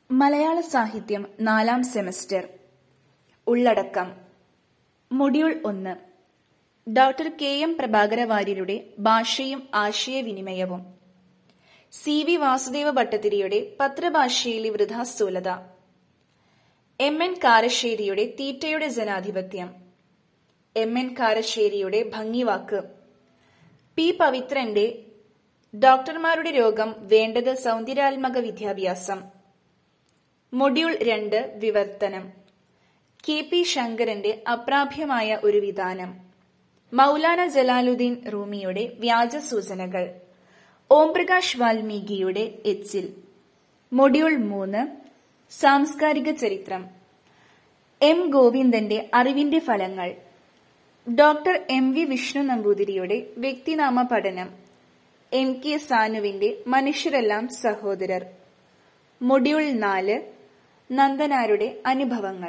മലയാള സാഹിത്യം നാലാം സെമസ്റ്റർ ഉള്ളടക്കം മൊഡ്യൂൾ ഒന്ന് ഡോക്ടർ കെ എം പ്രഭാകര വാര്യരുടെ ഭാഷയും ആശയവിനിമയവും സി വി വാസുദേവ ഭട്ടതിരിയുടെ പത്രഭാഷയിലെ വൃഥാസ്ഥൂലത എം എൻ കാരശ്ശേരിയുടെ തീറ്റയുടെ ജനാധിപത്യം എം എൻ കാരശ്ശേരിയുടെ ഭംഗിവാക്ക് പി പവിത്രന്റെ ഡോക്ടർമാരുടെ രോഗം വേണ്ടത് സൗന്ദര്യാത്മക വിദ്യാഭ്യാസം മൊഡ്യൂൾ രണ്ട് വിവർത്തനം കെ പി ശങ്കരന്റെ അപ്രാപ്യമായ ഒരു വിധാനം മൗലാന ജലാലുദ്ദീൻ റൂമിയുടെ വ്യാജ സൂചനകൾ ഓംപ്രകാശ് വാൽമീകിയുടെ എച്ചിൽ മൊഡ്യൂൾ മൂന്ന് സാംസ്കാരിക ചരിത്രം എം ഗോവിന്ദന്റെ അറിവിന്റെ ഫലങ്ങൾ ഡോക്ടർ എം വി വിഷ്ണു നമ്പൂതിരിയുടെ വ്യക്തിനാമ പഠനം എം കെ സാനുവിന്റെ മനുഷ്യരെല്ലാം സഹോദരർ മൊഡ്യൂൾ നാല് നന്ദനാരുടെ അനുഭവങ്ങൾ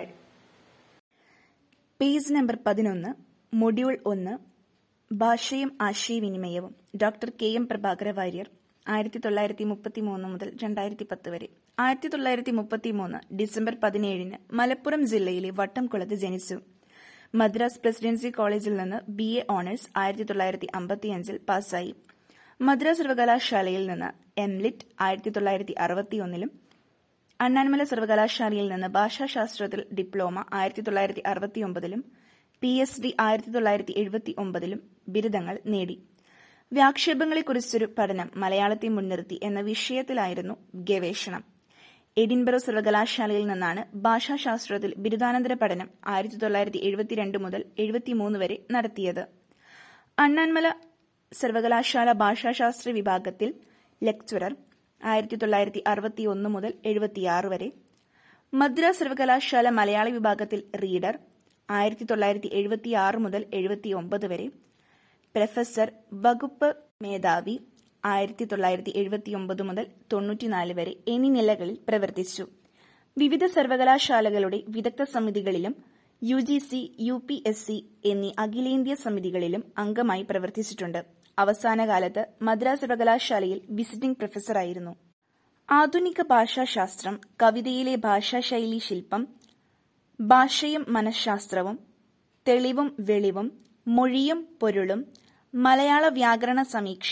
പേജ് നമ്പർ പതിനൊന്ന് മൊഡ്യൂൾ ഒന്ന് ഭാഷയും ആശയവിനിമയവും doctor K M Prabhakara Warrier ആയിരത്തി തൊള്ളായിരത്തി മുപ്പത്തി മൂന്ന് മുതൽ രണ്ടായിരത്തി പത്ത് വരെ ആയിരത്തി തൊള്ളായിരത്തി മുപ്പത്തി മൂന്ന് ഡിസംബർ പതിനേഴിന് മലപ്പുറം ജില്ലയിലെ വട്ടംകുളത്ത് ജനിച്ചു മദ്രാസ് പ്രസിഡൻസി കോളേജിൽ നിന്ന് ബി എ ഓണേഴ്സ് ആയിരത്തി തൊള്ളായിരത്തി അമ്പത്തിയഞ്ചിൽ പാസ്സായി മദ്രാസ് സർവകലാശാലയിൽ നിന്ന് എം ലിറ്റ് ആയിരത്തി തൊള്ളായിരത്തി അറുപത്തിയൊന്നിലും അണ്ണാൻമല സർവകലാശാലയിൽ നിന്ന് ഭാഷാശാസ്ത്രത്തിൽ ഡിപ്ലോമ ആയിരത്തി തൊള്ളായിരത്തി അറുപത്തിയൊമ്പതിലും പി എസ് ഡി ആയിരത്തി തൊള്ളായിരത്തി എഴുപത്തി ഒമ്പതിലും ബിരുദങ്ങൾ നേടി വ്യാക്ഷേപങ്ങളെക്കുറിച്ചൊരു പഠനം മലയാളത്തെ മുൻനിർത്തി എന്ന വിഷയത്തിലായിരുന്നു ഗവേഷണം എഡിൻബറോ സർവകലാശാലയിൽ നിന്നാണ് ഭാഷാശാസ്ത്രത്തിൽ ബിരുദാനന്തര പഠനം ആയിരത്തി തൊള്ളായിരത്തി എഴുപത്തിരണ്ട് മുതൽ എഴുപത്തിമൂന്ന് വരെ നടത്തിയത് അണ്ണാൻമല സർവകലാശാല ഭാഷാശാസ്ത്ര വിഭാഗത്തിൽ ലെക്ചറർ ആയിരത്തി തൊള്ളായിരത്തി അറുപത്തി ഒന്ന് മുതൽ എഴുപത്തിയാറ് വരെ മദ്രാസ് സർവകലാശാല മലയാള വിഭാഗത്തിൽ റീഡർ ആയിരത്തി തൊള്ളായിരത്തി എഴുപത്തിയാറ് മുതൽ എഴുപത്തി ഒമ്പത് വരെ പ്രൊഫസർ വകുപ്പ് മേധാവി ആയിരത്തി തൊള്ളായിരത്തി എഴുപത്തി ഒമ്പത് മുതൽ തൊണ്ണൂറ്റിനാല് വരെ എന്നീ നിലകളിൽ പ്രവർത്തിച്ചു വിവിധ സർവകലാശാലകളുടെ വിദഗ്ധ സമിതികളിലും U G C U P S C എന്നീ അഖിലേന്ത്യാ സമിതികളിലും അംഗമായി പ്രവർത്തിച്ചിട്ടുണ്ട് അവസാന കാലത്ത് മദ്രാസ് സർവകലാശാലയിൽ വിസിറ്റിംഗ് പ്രൊഫസറായിരുന്നു ആധുനിക ഭാഷാശാസ്ത്രം കവിതയിലെ ഭാഷാശൈലി ശില്പം ഭാഷയും മനഃശാസ്ത്രവും തെളിവും വെളിവും മൊഴിയും പൊരുളും മലയാള വ്യാകരണ സമീക്ഷ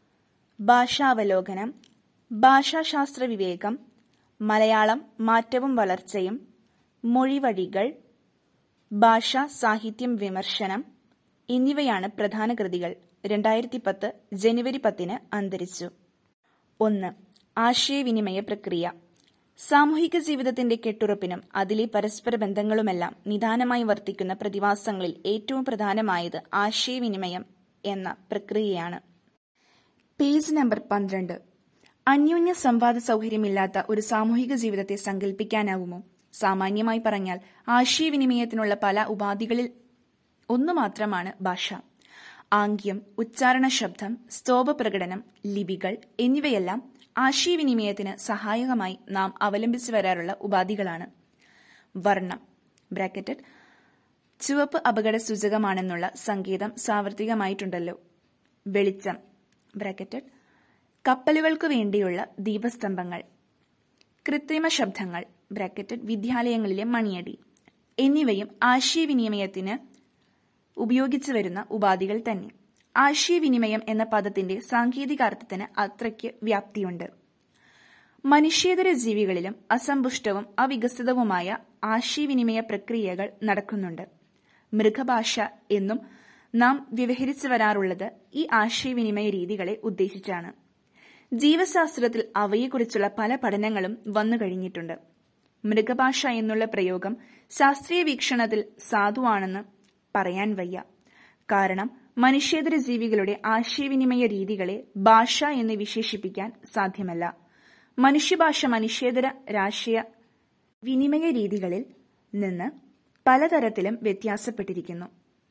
ഭാഷാവലോകനം ഭാഷാശാസ്ത്ര വിവേകം മലയാളം മാറ്റവും വളർച്ചയും മൊഴിവഴികൾ ഭാഷ സാഹിത്യം വിമർശനം എന്നിവയാണ് പ്രധാന കൃതികൾ രണ്ടായിരത്തി പത്ത് ജനുവരി പത്തിന് അന്തരിച്ചു ഒന്ന് ആശയവിനിമയ പ്രക്രിയ സാമൂഹിക ജീവിതത്തിന്റെ കെട്ടുറപ്പിനും അതിലെ പരസ്പര ബന്ധങ്ങളുമെല്ലാം നിദാനമായി വർത്തിക്കുന്ന പ്രതിഭാസങ്ങളിൽ ഏറ്റവും പ്രധാനമായത് ആശയവിനിമയം എന്ന പ്രക്രിയയാണ് പേജ് നമ്പർ പന്ത്രണ്ട് അന്യോന്യ സംവാദ സൗകര്യമില്ലാത്ത ഒരു സാമൂഹിക ജീവിതത്തെ സങ്കല്പിക്കാനാവുമോ സാമാന്യമായി പറഞ്ഞാൽ ആശയവിനിമയത്തിനുള്ള പല ഉപാധികളിൽ ഒന്നു മാത്രമാണ് ഭാഷ ആംഗ്യം ഉച്ചാരണ ശബ്ദം സ്തോഭ പ്രകടനം ലിപികൾ എന്നിവയെല്ലാം ആശയവിനിമയത്തിന് സഹായകമായി നാം അവലംബിച്ചു വരാറുള്ള ഉപാധികളാണ് വർണ്ണം ബ്രാക്കറ്റഡ് ചുവപ്പ് അപകട സൂചകമാണെന്നുള്ള സങ്കേതം സാർവത്രികമായിട്ടുണ്ടല്ലോ വെളിച്ചം ബ്രാക്കറ്റഡ് കപ്പലുകൾക്കു വേണ്ടിയുള്ള ദീപസ്തംഭങ്ങൾ കൃത്രിമ ശബ്ദങ്ങൾ ബ്രാക്കറ്റഡ് വിദ്യാലയങ്ങളിലെ മണിയടി എന്നിവയും ആശയവിനിമയത്തിന് ഉപയോഗിച്ചു വരുന്ന ഉപാധികൾ തന്നെ ആശയവിനിമയം എന്ന പദത്തിന്റെ സാങ്കേതികാർത്ഥത്തിന് അത്രയ്ക്ക് വ്യാപ്തിയുണ്ട് മനുഷ്യേതര ജീവികളിലും അസമ്പുഷ്ടവും അവികസിതവുമായ ആശയവിനിമയ പ്രക്രിയകൾ നടക്കുന്നുണ്ട് മൃഗഭാഷ എന്നും നാം വ്യവഹരിച്ചു വരാറുള്ളത് ഈ ആശയവിനിമയ രീതികളെ ഉദ്ദേശിച്ചാണ് ജീവശാസ്ത്രത്തിൽ അവയെക്കുറിച്ചുള്ള പല പഠനങ്ങളും വന്നു കഴിഞ്ഞിട്ടുണ്ട് മൃഗഭാഷ എന്നുള്ള പ്രയോഗം ശാസ്ത്രീയ വീക്ഷണത്തിൽ സാധുവാണെന്ന് പറയാൻ വയ്യ കാരണം മനുഷ്യേതര ജീവികളുടെ ആശയവിനിമയ രീതികളെ ഭാഷ എന്ന് വിശേഷിപ്പിക്കാൻ സാധ്യമല്ല മനുഷ്യഭാഷ മനുഷ്യേതര രാഷ്ട്രീയ വിനിമയ രീതികളിൽ നിന്ന് പലതരത്തിലും വ്യത്യാസപ്പെട്ടിരിക്കുന്നു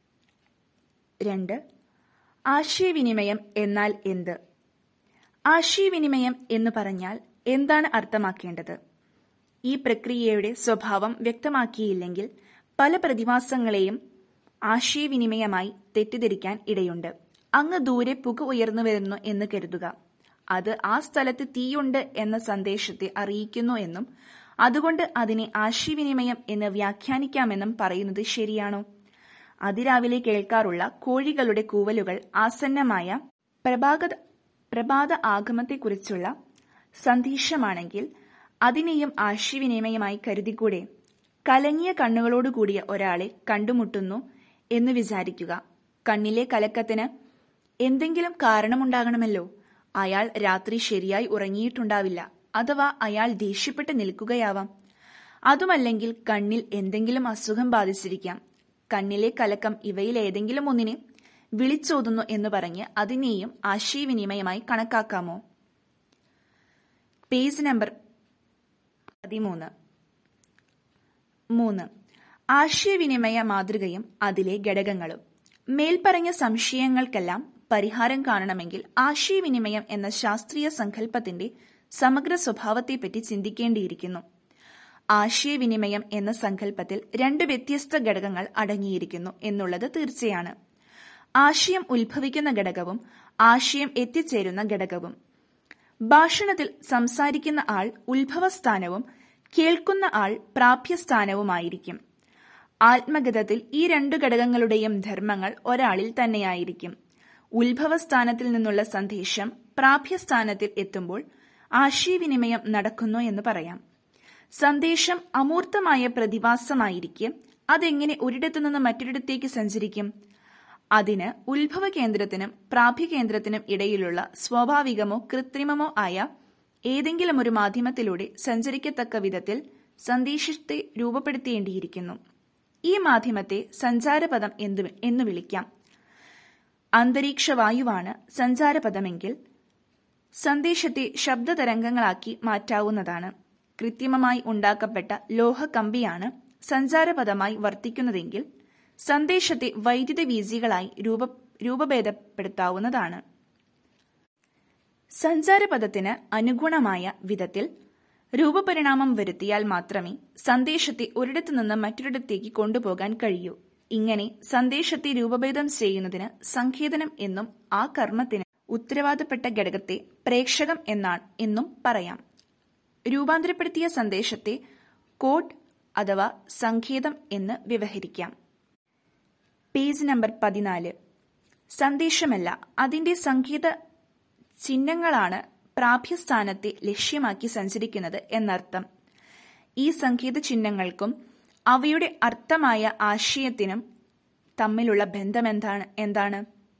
രണ്ട് ആശയവിനിമയം എന്നാൽ എന്ത് ആശയവിനിമയം എന്ന് പറഞ്ഞാൽ എന്താണ് അർത്ഥമാക്കേണ്ടത് ഈ പ്രക്രിയയുടെ സ്വഭാവം വ്യക്തമാക്കിയില്ലെങ്കിൽ പല പ്രതിഭാസങ്ങളെയും ആശയവിനിമയമായി തെറ്റിദ്ധരിക്കാൻ ഇടയുണ്ട് അങ്ങ് ദൂരെ പുക ഉയർന്നു വരുന്നു എന്ന് കരുതുക അത് ആ സ്ഥലത്ത് തീയുണ്ട് എന്ന സന്ദേശത്തെ അറിയിക്കുന്നു എന്നും അതുകൊണ്ട് അതിനെ ആശയവിനിമയം എന്ന് വ്യാഖ്യാനിക്കാമെന്നും പറയുന്നത് ശരിയാണോ അതിരാവിലെ കേൾക്കാറുള്ള കോഴികളുടെ കൂവലുകൾ ആസന്നമായ പ്രഭാത പ്രഭാത ആഗമത്തെക്കുറിച്ചുള്ള സന്ദേശമാണെങ്കിൽ അതിനെയും ആശയവിനിമയമായി കരുതിക്കൂടെ കലങ്ങിയ കണ്ണുകളോടുകൂടിയ ഒരാളെ കണ്ടുമുട്ടുന്നു എന്ന് വിചാരിക്കുക കണ്ണിലെ കലക്കത്തിന് എന്തെങ്കിലും കാരണമുണ്ടാകണമല്ലോ അയാൾ രാത്രി ശരിയായി ഉറങ്ങിയിട്ടുണ്ടാവില്ല അഥവാ അയാൾ ദേഷ്യപ്പെട്ട് നിൽക്കുകയാവാം അതുമല്ലെങ്കിൽ കണ്ണിൽ എന്തെങ്കിലും അസുഖം ബാധിച്ചിരിക്കാം കണ്ണിലെ കലക്കം ഇവയിൽ ഏതെങ്കിലും ഒന്നിനെ വിളിച്ചോതുന്നു എന്ന് പറഞ്ഞ് അതിനെയും ആശയവിനിമയമായി കണക്കാക്കാമോ പേജ് നമ്പർ പതിമൂന്ന് മൂന്ന് ആശയവിനിമയ മാതൃകയും അതിലെ ഘടകങ്ങളും മേൽപ്പറഞ്ഞ സംശയങ്ങൾക്കെല്ലാം പരിഹാരം കാണണമെങ്കിൽ ആശയവിനിമയം എന്ന ശാസ്ത്രീയ സങ്കല്പത്തിന്റെ സമഗ്ര സ്വഭാവത്തെപ്പറ്റി ചിന്തിക്കേണ്ടിയിരിക്കുന്നു ആശയവിനിമയം എന്ന സങ്കല്പത്തിൽ രണ്ട് വ്യത്യസ്ത ഘടകങ്ങൾ അടങ്ങിയിരിക്കുന്നു എന്നുള്ളത് തീർച്ചയാണ് ആശയം ഉത്ഭവിക്കുന്ന ഘടകവും ആശയം എത്തിച്ചേരുന്ന ഘടകവും ഭാഷണത്തിൽ സംസാരിക്കുന്ന ആൾ ഉത്ഭവസ്ഥാനവും കേൾക്കുന്ന ആൾ പ്രാപ്യസ്ഥാനവുമായിരിക്കും ആത്മഗതത്തിൽ ഈ രണ്ടു ഘടകങ്ങളുടെയും ധർമ്മങ്ങൾ ഒരാളിൽ തന്നെയായിരിക്കും ഉത്ഭവസ്ഥാനത്തിൽ നിന്നുള്ള സന്ദേശം പ്രാപ്യസ്ഥാനത്തിൽ എത്തുമ്പോൾ ആശയവിനിമയം നടക്കുന്നു എന്ന് പറയാം സന്ദേശം അമൂർത്തമായ പ്രതിഭാസമായിരിക്കെ അതെങ്ങനെ ഒരിടത്തു നിന്ന് മറ്റൊരിടത്തേക്ക് സഞ്ചരിക്കും അതിന് ഉത്ഭവ കേന്ദ്രത്തിനും പ്രാപ്യകേന്ദ്രത്തിനും ഇടയിലുള്ള സ്വാഭാവികമോ കൃത്രിമമോ ആയ ഏതെങ്കിലും ഒരു മാധ്യമത്തിലൂടെ സഞ്ചരിക്കത്തക്ക വിധത്തിൽ സന്ദേശത്തെ രൂപപ്പെടുത്തേണ്ടിയിരിക്കുന്നു ഈ മാധ്യമത്തെ സഞ്ചാരപദം എന്തു എന്ന് വിളിക്കാം അന്തരീക്ഷ വായുവാണ് സഞ്ചാരപദമെങ്കിൽ സന്ദേശത്തെ ശബ്ദതരംഗങ്ങളാക്കി മാറ്റാവുന്നതാണ് കൃത്രിമമായി ഉണ്ടാക്കപ്പെട്ട ലോഹക്കമ്പിയാണ് സഞ്ചാരപദമായി വർത്തിക്കുന്നതെങ്കിൽ സന്ദേശത്തെ വൈദ്യുത വീജികളായി രൂപ രൂപഭേദപ്പെടുത്താവുന്നതാണ് സഞ്ചാരപദത്തിന് അനുഗുണമായ വിധത്തിൽ രൂപപരിണാമം വരുത്തിയാൽ മാത്രമേ സന്ദേശത്തെ ഒരിടത്തു നിന്ന് മറ്റൊരിടത്തേക്ക് കൊണ്ടുപോകാൻ കഴിയൂ ഇങ്ങനെ സന്ദേശത്തെ രൂപഭേദം ചെയ്യുന്നതിന് സങ്കേതനം എന്നും ആ കർമ്മത്തിന് ഉത്തരവാദപ്പെട്ട ഘടകത്തെ പ്രേക്ഷകം എന്നാണ് എന്നും പറയാം രൂപാന്തരപ്പെടുത്തിയ സന്ദേശത്തെ കോഡ് അഥവാ സങ്കേതം എന്ന് വ്യവഹരിക്കാം പേജ് നമ്പർ പതിനാല് സന്ദേശമല്ല അതിന്റെ സങ്കേത ചിഹ്നങ്ങളാണ് പ്രാപ്യസ്ഥാനത്തെ ലക്ഷ്യമാക്കി സഞ്ചരിക്കുന്നത് എന്നർത്ഥം ഈ സങ്കേത ചിഹ്നങ്ങൾക്കും അവയുടെ അർത്ഥമായ ആശയത്തിനും തമ്മിലുള്ള ബന്ധം എന്താണ് എന്താണ്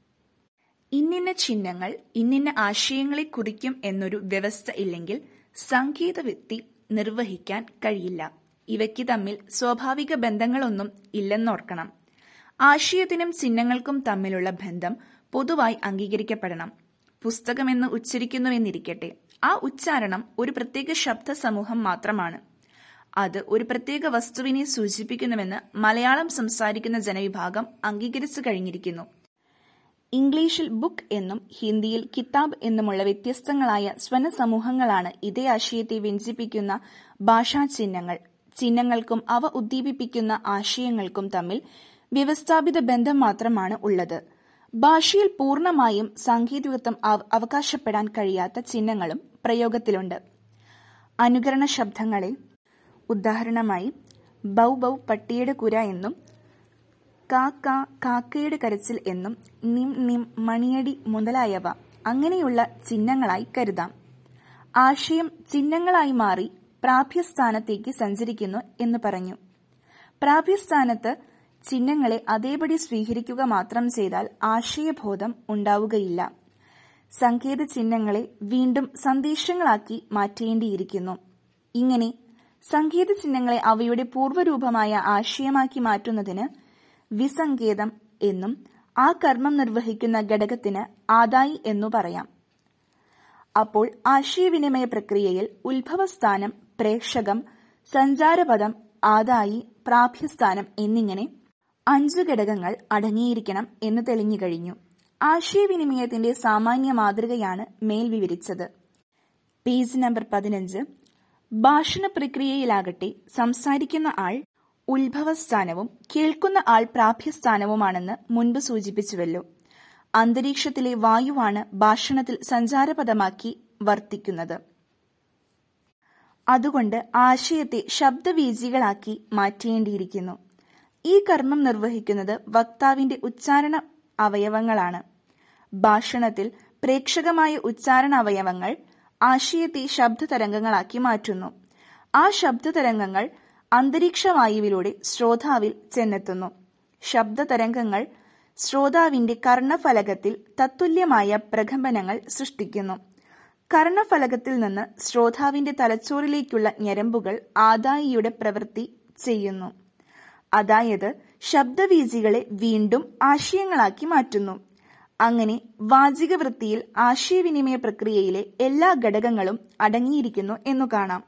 ഇന്നിന്ന ചിഹ്നങ്ങൾ ഇന്നിന്ന ആശയങ്ങളെ കുറിക്കും എന്നൊരു വ്യവസ്ഥ ഇല്ലെങ്കിൽ സംഗീത വ്യക്തി നിർവഹിക്കാൻ കഴിയില്ല ഇവയ്ക്ക് തമ്മിൽ സ്വാഭാവിക ബന്ധങ്ങളൊന്നും ഇല്ലെന്നോർക്കണം ആശയത്തിനും ചിഹ്നങ്ങൾക്കും തമ്മിലുള്ള ബന്ധം പൊതുവായി അംഗീകരിക്കപ്പെടണം പുസ്തകമെന്ന് ഉച്ചരിക്കുന്നുവെന്നിരിക്കട്ടെ ആ ഉച്ചാരണം ഒരു പ്രത്യേക ശബ്ദ സമൂഹം മാത്രമാണ് അത് ഒരു പ്രത്യേക വസ്തുവിനെ സൂചിപ്പിക്കുന്നുവെന്ന് മലയാളം സംസാരിക്കുന്ന ജനവിഭാഗം അംഗീകരിച്ചു കഴിഞ്ഞിരിക്കുന്നു ഇംഗ്ലീഷിൽ ബുക്ക് എന്നും ഹിന്ദിയിൽ കിതാബ് എന്നുമുള്ള വ്യത്യസ്തങ്ങളായ സ്വന സമൂഹങ്ങളാണ് ഇതേ ആശയത്തെ വ്യഞ്ചിപ്പിക്കുന്ന ഭാഷാ ചിഹ്നങ്ങൾ ചിഹ്നങ്ങൾക്കും അവ ഉദ്ദീപിപ്പിക്കുന്ന ആശയങ്ങൾക്കും തമ്മിൽ വ്യവസ്ഥാപിത ബന്ധം മാത്രമാണ് ഉള്ളത് ഭാഷയിൽ പൂർണ്ണമായും സാങ്കേതികത്വം അവകാശപ്പെടാൻ കഴിയാത്ത ചിഹ്നങ്ങളും പ്രയോഗത്തിലുണ്ട് അനുകരണ ശബ്ദങ്ങളെ ഉദാഹരണമായി ബൗ ബൗ പട്ടിയുടെ കുര എന്നും കാക്ക കാക്കയുടെ കരച്ചിൽ എന്നും നിം നിം മണിയടി മുതലായവ അങ്ങനെയുള്ള ചിഹ്നങ്ങളായി കരുതാം ആശയം ചിഹ്നങ്ങളായി മാറി പ്രാപ്യസ്ഥാനത്തേക്ക് സഞ്ചരിക്കുന്നു എന്ന് പറഞ്ഞു പ്രാപ്യസ്ഥാനത്ത് ചിഹ്നങ്ങളെ അതേപടി സ്വീകരിക്കുക മാത്രം ചെയ്താൽ ആശയബോധം ഉണ്ടാവുകയില്ല സങ്കേത ചിഹ്നങ്ങളെ വീണ്ടും സന്ദേശങ്ങളാക്കി മാറ്റേണ്ടിയിരിക്കുന്നു ഇങ്ങനെ സങ്കേത ചിഹ്നങ്ങളെ അവയുടെ പൂർവ്വരൂപമായ ആശയമാക്കി മാറ്റുന്നതിന് വിസങ്കേതം എന്നും ആ കർമ്മം നിർവഹിക്കുന്ന ഘടകത്തിന് ആദായി എന്നു പറയാം അപ്പോൾ ആശയവിനിമയ പ്രക്രിയയിൽ ഉത്ഭവസ്ഥാനം പ്രേക്ഷകം സഞ്ചാരപദം ആദായി പ്രാപ്യസ്ഥാനം എന്നിങ്ങനെ അഞ്ച് ഘടകങ്ങൾ അടങ്ങിയിരിക്കണം എന്ന് തെളിഞ്ഞു കഴിഞ്ഞു ആശയവിനിമയത്തിന്റെ സാമാന്യ മാതൃകയാണ് മേൽ വിവരിച്ചത് പേജ് നമ്പർ പതിനഞ്ച് ഭാഷണ പ്രക്രിയയിലാകട്ടെ സംസാരിക്കുന്ന ആൾ ഉത്ഭവസ്ഥാനവും കേൾക്കുന്ന ആൾ പ്രാപ്യസ്ഥാനവുമാണെന്ന് മുൻപ് സൂചിപ്പിച്ചുവല്ലോ അന്തരീക്ഷത്തിലെ വായുവാണ് ഭാഷണത്തിൽ സഞ്ചാരപദമാക്കി വർത്തിക്കുന്നത് അതുകൊണ്ട് ആശയത്തെ ശബ്ദവീജികളാക്കി മാറ്റേണ്ടിയിരിക്കുന്നു ഈ കർമ്മം നിർവഹിക്കുന്നത് വക്താവിന്റെ ഉച്ചാരണ അവയവങ്ങളാണ് ഭാഷണത്തിൽ പ്രേക്ഷകമായ ഉച്ചാരണ അവയവങ്ങൾ ആശയത്തെ ശബ്ദതരംഗങ്ങളാക്കി മാറ്റുന്നു ആ ശബ്ദതരംഗങ്ങൾ അന്തരീക്ഷവായുവിലൂടെ ശ്രോതാവിൽ ചെന്നെത്തുന്നു ശബ്ദതരംഗങ്ങൾ ശ്രോതാവിന്റെ കർണഫലകത്തിൽ തത്തുല്യമായ പ്രകമ്പനങ്ങൾ സൃഷ്ടിക്കുന്നു കർണഫലകത്തിൽ നിന്ന് ശ്രോതാവിന്റെ തലച്ചോറിലേക്കുള്ള ഞരമ്പുകൾ ആദായിയുടെ പ്രവൃത്തി ചെയ്യുന്നു അതായത് ശബ്ദവീജികളെ വീണ്ടും ആശയങ്ങളാക്കി മാറ്റുന്നു അങ്ങനെ വാചിക വൃത്തിയിൽ ആശയവിനിമയ പ്രക്രിയയിലെ എല്ലാ ഘടകങ്ങളും അടങ്ങിയിരിക്കുന്നു എന്നു കാണാം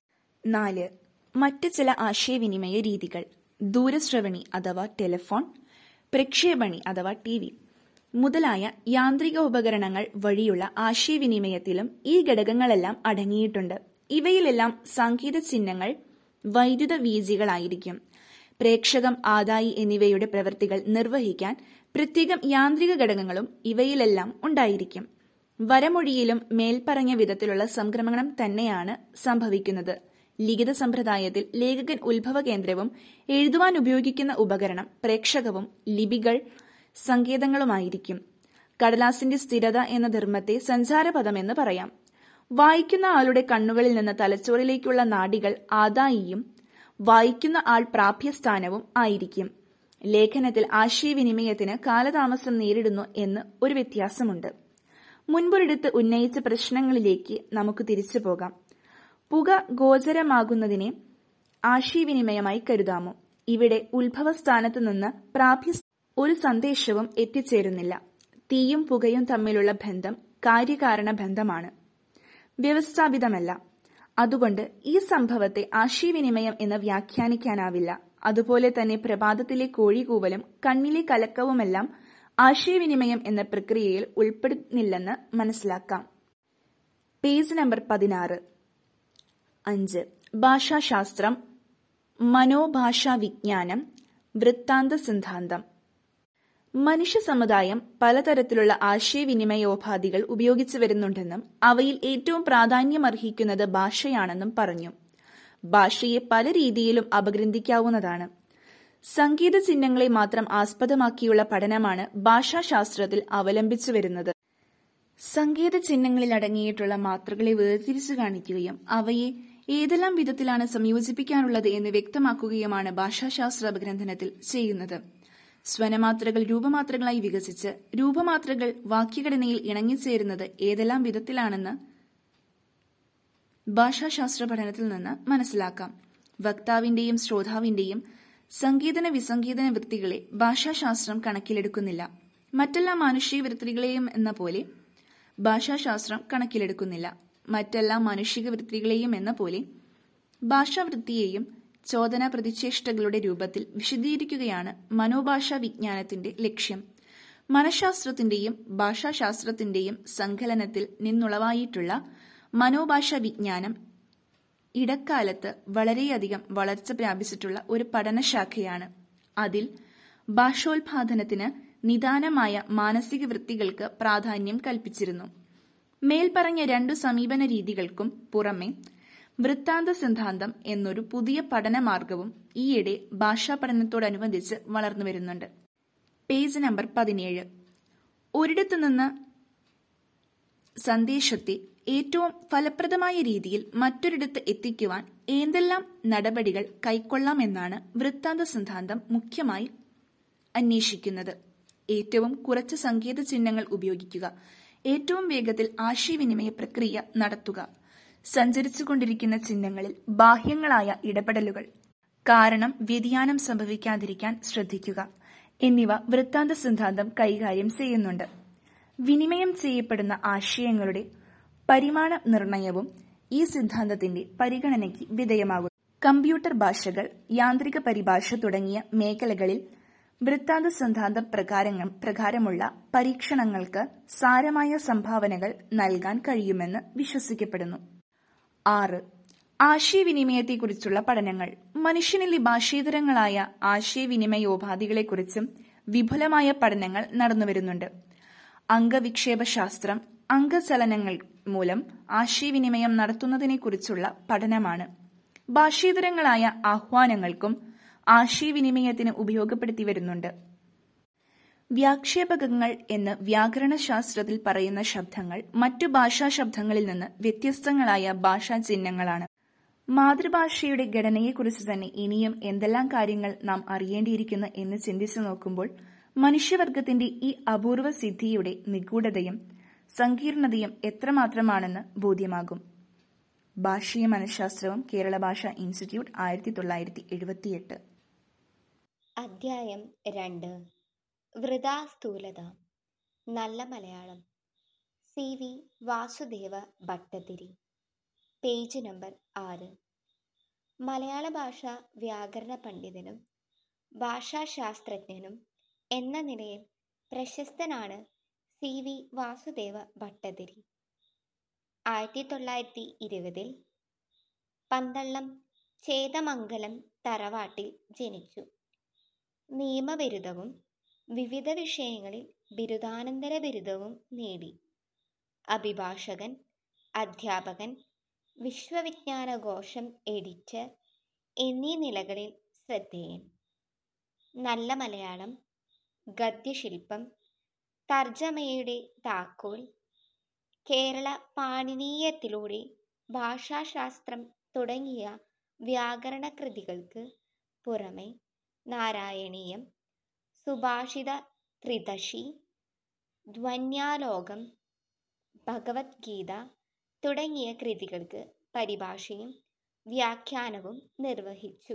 നാല് മറ്റ് ചില ആശയവിനിമയ രീതികൾ ദൂരശ്രവണി അഥവാ ടെലിഫോൺ പ്രക്ഷേപണി അഥവാ ടി വി മുതലായ യാന്ത്രിക ഉപകരണങ്ങൾ വഴിയുള്ള ആശയവിനിമയത്തിലും ഈ ഘടകങ്ങളെല്ലാം അടങ്ങിയിട്ടുണ്ട് ഇവയിലെല്ലാം സംഗീത ചിഹ്നങ്ങൾ വൈദ്യുത വീജികളായിരിക്കും പ്രേക്ഷകം ആദായി എന്നിവയുടെ പ്രവൃത്തികൾ നിർവഹിക്കാൻ പ്രത്യേകം യാന്ത്രിക ഘടകങ്ങളും ഇവയിലെല്ലാം ഉണ്ടായിരിക്കും വരമൊഴിയിലും മേൽപ്പറഞ്ഞ വിധത്തിലുള്ള സംക്രമണം തന്നെയാണ് സംഭവിക്കുന്നത് ലിഖിത സമ്പ്രദായത്തിൽ ലേഖകൻ ഉത്ഭവ കേന്ദ്രവും എഴുതുവാൻ ഉപയോഗിക്കുന്ന ഉപകരണം പ്രേക്ഷകവും ലിപികൾ സങ്കേതങ്ങളുമായിരിക്കും കടലാസിന്റെ സ്ഥിരത എന്ന ധർമ്മത്തെ സഞ്ചാരപദമെന്ന് പറയാം വായിക്കുന്ന ആളുടെ കണ്ണുകളിൽ നിന്ന് തലച്ചോറിലേക്കുള്ള നാഡികൾ ആദായിയും വായിക്കുന്ന ആൾ പ്രാപ്യസ്ഥാനവും ആയിരിക്കും ലേഖനത്തിൽ ആശയവിനിമയത്തിന് കാലതാമസം നേരിടുന്നു എന്ന് ഒരു വ്യത്യാസമുണ്ട് മുൻപൊരിടത്ത് ഉന്നയിച്ച പ്രശ്നങ്ങളിലേക്ക് നമുക്ക് തിരിച്ചു പോകാം പുക ഗോചരമാകുന്നതിനെ ആശയവിനിമയമായി കരുതാമോ ഇവിടെ ഉത്ഭവസ്ഥാനത്ത് നിന്ന് പ്രാപ്യ ഒരു സന്ദേശവും എത്തിച്ചേരുന്നില്ല തീയും പുകയും തമ്മിലുള്ള ബന്ധം കാര്യകാരണ ബന്ധമാണ് വ്യവസ്ഥാപിതമല്ല അതുകൊണ്ട് ഈ സംഭവത്തെ ആശയവിനിമയം എന്ന് വ്യാഖ്യാനിക്കാനാവില്ല അതുപോലെ തന്നെ പ്രഭാതത്തിലെ കോഴികൂവലും കണ്ണിലെ കലക്കവുമെല്ലാം ആശയവിനിമയം എന്ന പ്രക്രിയയിൽ ഉൾപ്പെടുന്നില്ലെന്ന് മനസ്സിലാക്കാം പേജ് നമ്പർ പതിനാറ് അഞ്ച് ഭാഷാശാസ്ത്രം മനോഭാഷാ വിജ്ഞാനം വൃത്താന്ത സിദ്ധാന്തം മനുഷ്യ സമുദായം പലതരത്തിലുള്ള ആശയവിനിമയോപാധികൾ ഉപയോഗിച്ചു വരുന്നുണ്ടെന്നും അവയിൽ ഏറ്റവും പ്രാധാന്യമർഹിക്കുന്നത് ഭാഷയാണെന്നും പറഞ്ഞു ഭാഷയെ പല രീതിയിലും അപഗ്രന്ഥിക്കാവുന്നതാണ് സംഗീത ചിഹ്നങ്ങളെ മാത്രം ആസ്പദമാക്കിയുള്ള പഠനമാണ് ഭാഷാശാസ്ത്രത്തിൽ അവലംബിച്ചു വരുന്നത് സംഗീത ചിഹ്നങ്ങളിൽ അടങ്ങിയിട്ടുള്ള മാത്രകളെ വേർതിരിച്ചു കാണിക്കുകയും അവയെ ഏതെല്ലാം വിധത്തിലാണ് സംയോജിപ്പിക്കാനുള്ളത് എന്ന് വ്യക്തമാക്കുകയുമാണ് ഭാഷാശാസ്ത്ര അപഗ്രന്ഥനത്തിൽ ചെയ്യുന്നത് സ്വനമാത്രകൾ രൂപമാത്രകളായി വികസിച്ച് രൂപമാത്രകൾ വാക്യഘടനയിൽ ഇണങ്ങിച്ചേരുന്നത് ഏതെല്ലാം വിധത്തിലാണെന്ന് ഭാഷാശാസ്ത്ര പഠനത്തിൽ നിന്ന് മനസ്സിലാക്കാം വക്താവിന്റെയും ശ്രോതാവിന്റെയും സംഗീതന വിസംഗീതന വൃത്തികളെ ഭാഷാശാസ്ത്രം കണക്കിലെടുക്കുന്നില്ല മറ്റെല്ലാ മാനുഷിക വൃത്തികളെയും എന്ന പോലെ ഭാഷാശാസ്ത്രം കണക്കിലെടുക്കുന്നില്ല മറ്റെല്ലാ മാനുഷിക വൃത്തികളെയും എന്ന പോലെ ഭാഷാവൃത്തിയെയും ചോദന പ്രതിചേഷ്ടകളുടെ രൂപത്തിൽ വിശദീകരിക്കുകയാണ് മനോഭാഷാ വിജ്ഞാനത്തിന്റെ ലക്ഷ്യം മനഃശാസ്ത്രത്തിന്റെയും ഭാഷാശാസ്ത്രത്തിന്റെയും സങ്കലനത്തിൽ നിന്നുളവായിട്ടുള്ള മനോഭാഷാ വിജ്ഞാനം ഇടക്കാലത്ത് വളരെയധികം വളർച്ച പ്രാപിച്ചിട്ടുള്ള ഒരു പഠനശാഖയാണ് അതിൽ ഭാഷോത്പാദനത്തിന് നിദാനമായ മാനസിക വൃത്തികൾക്ക് പ്രാധാന്യം കൽപ്പിച്ചിരുന്നു മേൽപ്പറഞ്ഞ രണ്ടു സമീപന രീതികൾക്കും പുറമെ വൃത്താന്ത സിദ്ധാന്തം എന്നൊരു പുതിയ പഠനമാർഗവും ഈയിടെ ഭാഷാ പഠനത്തോടനുബന്ധിച്ച് വളർന്നു വരുന്നുണ്ട് പേജ് നമ്പർ പതിനേഴ് ഒരിടത്തു നിന്ന് സന്ദേശത്തെ ഏറ്റവും ഫലപ്രദമായ രീതിയിൽ മറ്റൊരിടത്ത് എത്തിക്കുവാൻ ഏതെല്ലാം നടപടികൾ കൈക്കൊള്ളാമെന്നാണ് വൃത്താന്ത സിദ്ധാന്തം മുഖ്യമായി അന്വേഷിക്കുന്നത് ഏറ്റവും കുറച്ച് സങ്കേത ചിഹ്നങ്ങൾ ഉപയോഗിക്കുക ഏറ്റവും വേഗത്തിൽ ആശയവിനിമയ പ്രക്രിയ നടത്തുക സഞ്ചരിച്ചുകൊണ്ടിരിക്കുന്ന ചിഹ്നങ്ങളിൽ ബാഹ്യങ്ങളായ ഇടപെടലുകൾ കാരണം വ്യതിയാനം സംഭവിക്കാതിരിക്കാൻ ശ്രദ്ധിക്കുക എന്നിവ വൃത്താന്ത സിദ്ധാന്തം കൈകാര്യം ചെയ്യുന്നുണ്ട് വിനിമയം ചെയ്യപ്പെടുന്ന ആശയങ്ങളുടെ പരിമാണ നിർണയവും ഈ സിദ്ധാന്തത്തിന്റെ പരിഗണനയ്ക്ക് വിധേയമാകുന്നു കമ്പ്യൂട്ടർ ഭാഷകൾ യാന്ത്രിക പരിഭാഷ തുടങ്ങിയ മേഖലകളിൽ വൃത്താന്ത സിദ്ധാന്തം പ്രകാരങ്ങൾ പ്രകാരമുള്ള പരീക്ഷണങ്ങൾക്ക് സാരമായ സംഭാവനകൾ നൽകാൻ കഴിയുമെന്ന് വിശ്വസിക്കപ്പെടുന്നു ആറ് ആശയവിനിമയത്തെക്കുറിച്ചുള്ള പഠനങ്ങൾ മനുഷ്യനിലെ ഭാഷേതരങ്ങളായ ആശയവിനിമയോപാധികളെക്കുറിച്ചും വിപുലമായ പഠനങ്ങൾ നടന്നുവരുന്നുണ്ട് അംഗവിക്ഷേപ ശാസ്ത്രം അംഗചലനങ്ങൾ മൂലം ആശയവിനിമയം നടത്തുന്നതിനെക്കുറിച്ചുള്ള പഠനമാണ് ഭാഷേതരങ്ങളായ ആഹ്വാനങ്ങൾക്കും ആശയവിനിമയത്തിന് ഉപയോഗപ്പെടുത്തി വരുന്നുണ്ട് വ്യാക്ഷേപകങ്ങൾ എന്ന് വ്യാകരണശാസ്ത്രത്തിൽ പറയുന്ന ശബ്ദങ്ങൾ മറ്റു ഭാഷാ ശബ്ദങ്ങളിൽ നിന്ന് വ്യത്യസ്തങ്ങളായ ഭാഷാ ചിഹ്നങ്ങളാണ് മാതൃഭാഷയുടെ ഘടനയെക്കുറിച്ച് തന്നെ ഇനിയും എന്തെല്ലാം കാര്യങ്ങൾ നാം അറിയേണ്ടിയിരിക്കുന്നു എന്ന് ചിന്തിച്ചു നോക്കുമ്പോൾ മനുഷ്യവർഗത്തിന്റെ ഈ അപൂർവ സിദ്ധിയുടെ നിഗൂഢതയും സങ്കീർണതയും എത്രമാത്രമാണെന്ന് ബോധ്യമാകും ഭാഷയും മനഃശാസ്ത്രവും കേരള ഭാഷാ ഇൻസ്റ്റിറ്റ്യൂട്ട് ആയിരത്തി തൊള്ളായിരത്തി എഴുപത്തിയെട്ട് അധ്യായം രണ്ട് വൃതാ സ്ഥൂലത നല്ല Malayalam C V Vasudeva Bhattathiri page number ആറ് മലയാള ഭാഷ വ്യാകരണ പണ്ഡിതനും ഭാഷാശാസ്ത്രജ്ഞനും എന്ന നിലയിൽ പ്രശസ്തനാണ് സി വി വാസുദേവ ഭട്ടതിരി ആയിരത്തി തൊള്ളായിരത്തി ഇരുപതിൽ പന്തള്ളം ചേതമംഗലം തറവാട്ടിൽ ജനിച്ചു നിയമബിരുദവും വിവിധ വിഷയങ്ങളിൽ ബിരുദാനന്തര ബിരുദവും നേടി അഭിഭാഷകൻ അധ്യാപകൻ വിശ്വവിജ്ഞാനഘോഷം എഡിറ്റർ എന്നീ നിലകളിൽ ശ്രദ്ധേയൻ നല്ല മലയാളം ഗദ്യശില്പം തർജമയുടെ താക്കോൽ കേരള പാണിനീയത്തിലൂടെ ഭാഷാശാസ്ത്രം തുടങ്ങിയ വ്യാകരണ കൃതികൾക്ക് പുറമെ നാരായണീയം സുഭാഷിത ത്രിദശി ധ്വന്യാലോകം ഭഗവത്ഗീത തുടങ്ങിയ കൃതികൾക്ക് പരിഭാഷയും വ്യാഖ്യാനവും നിർവഹിച്ചു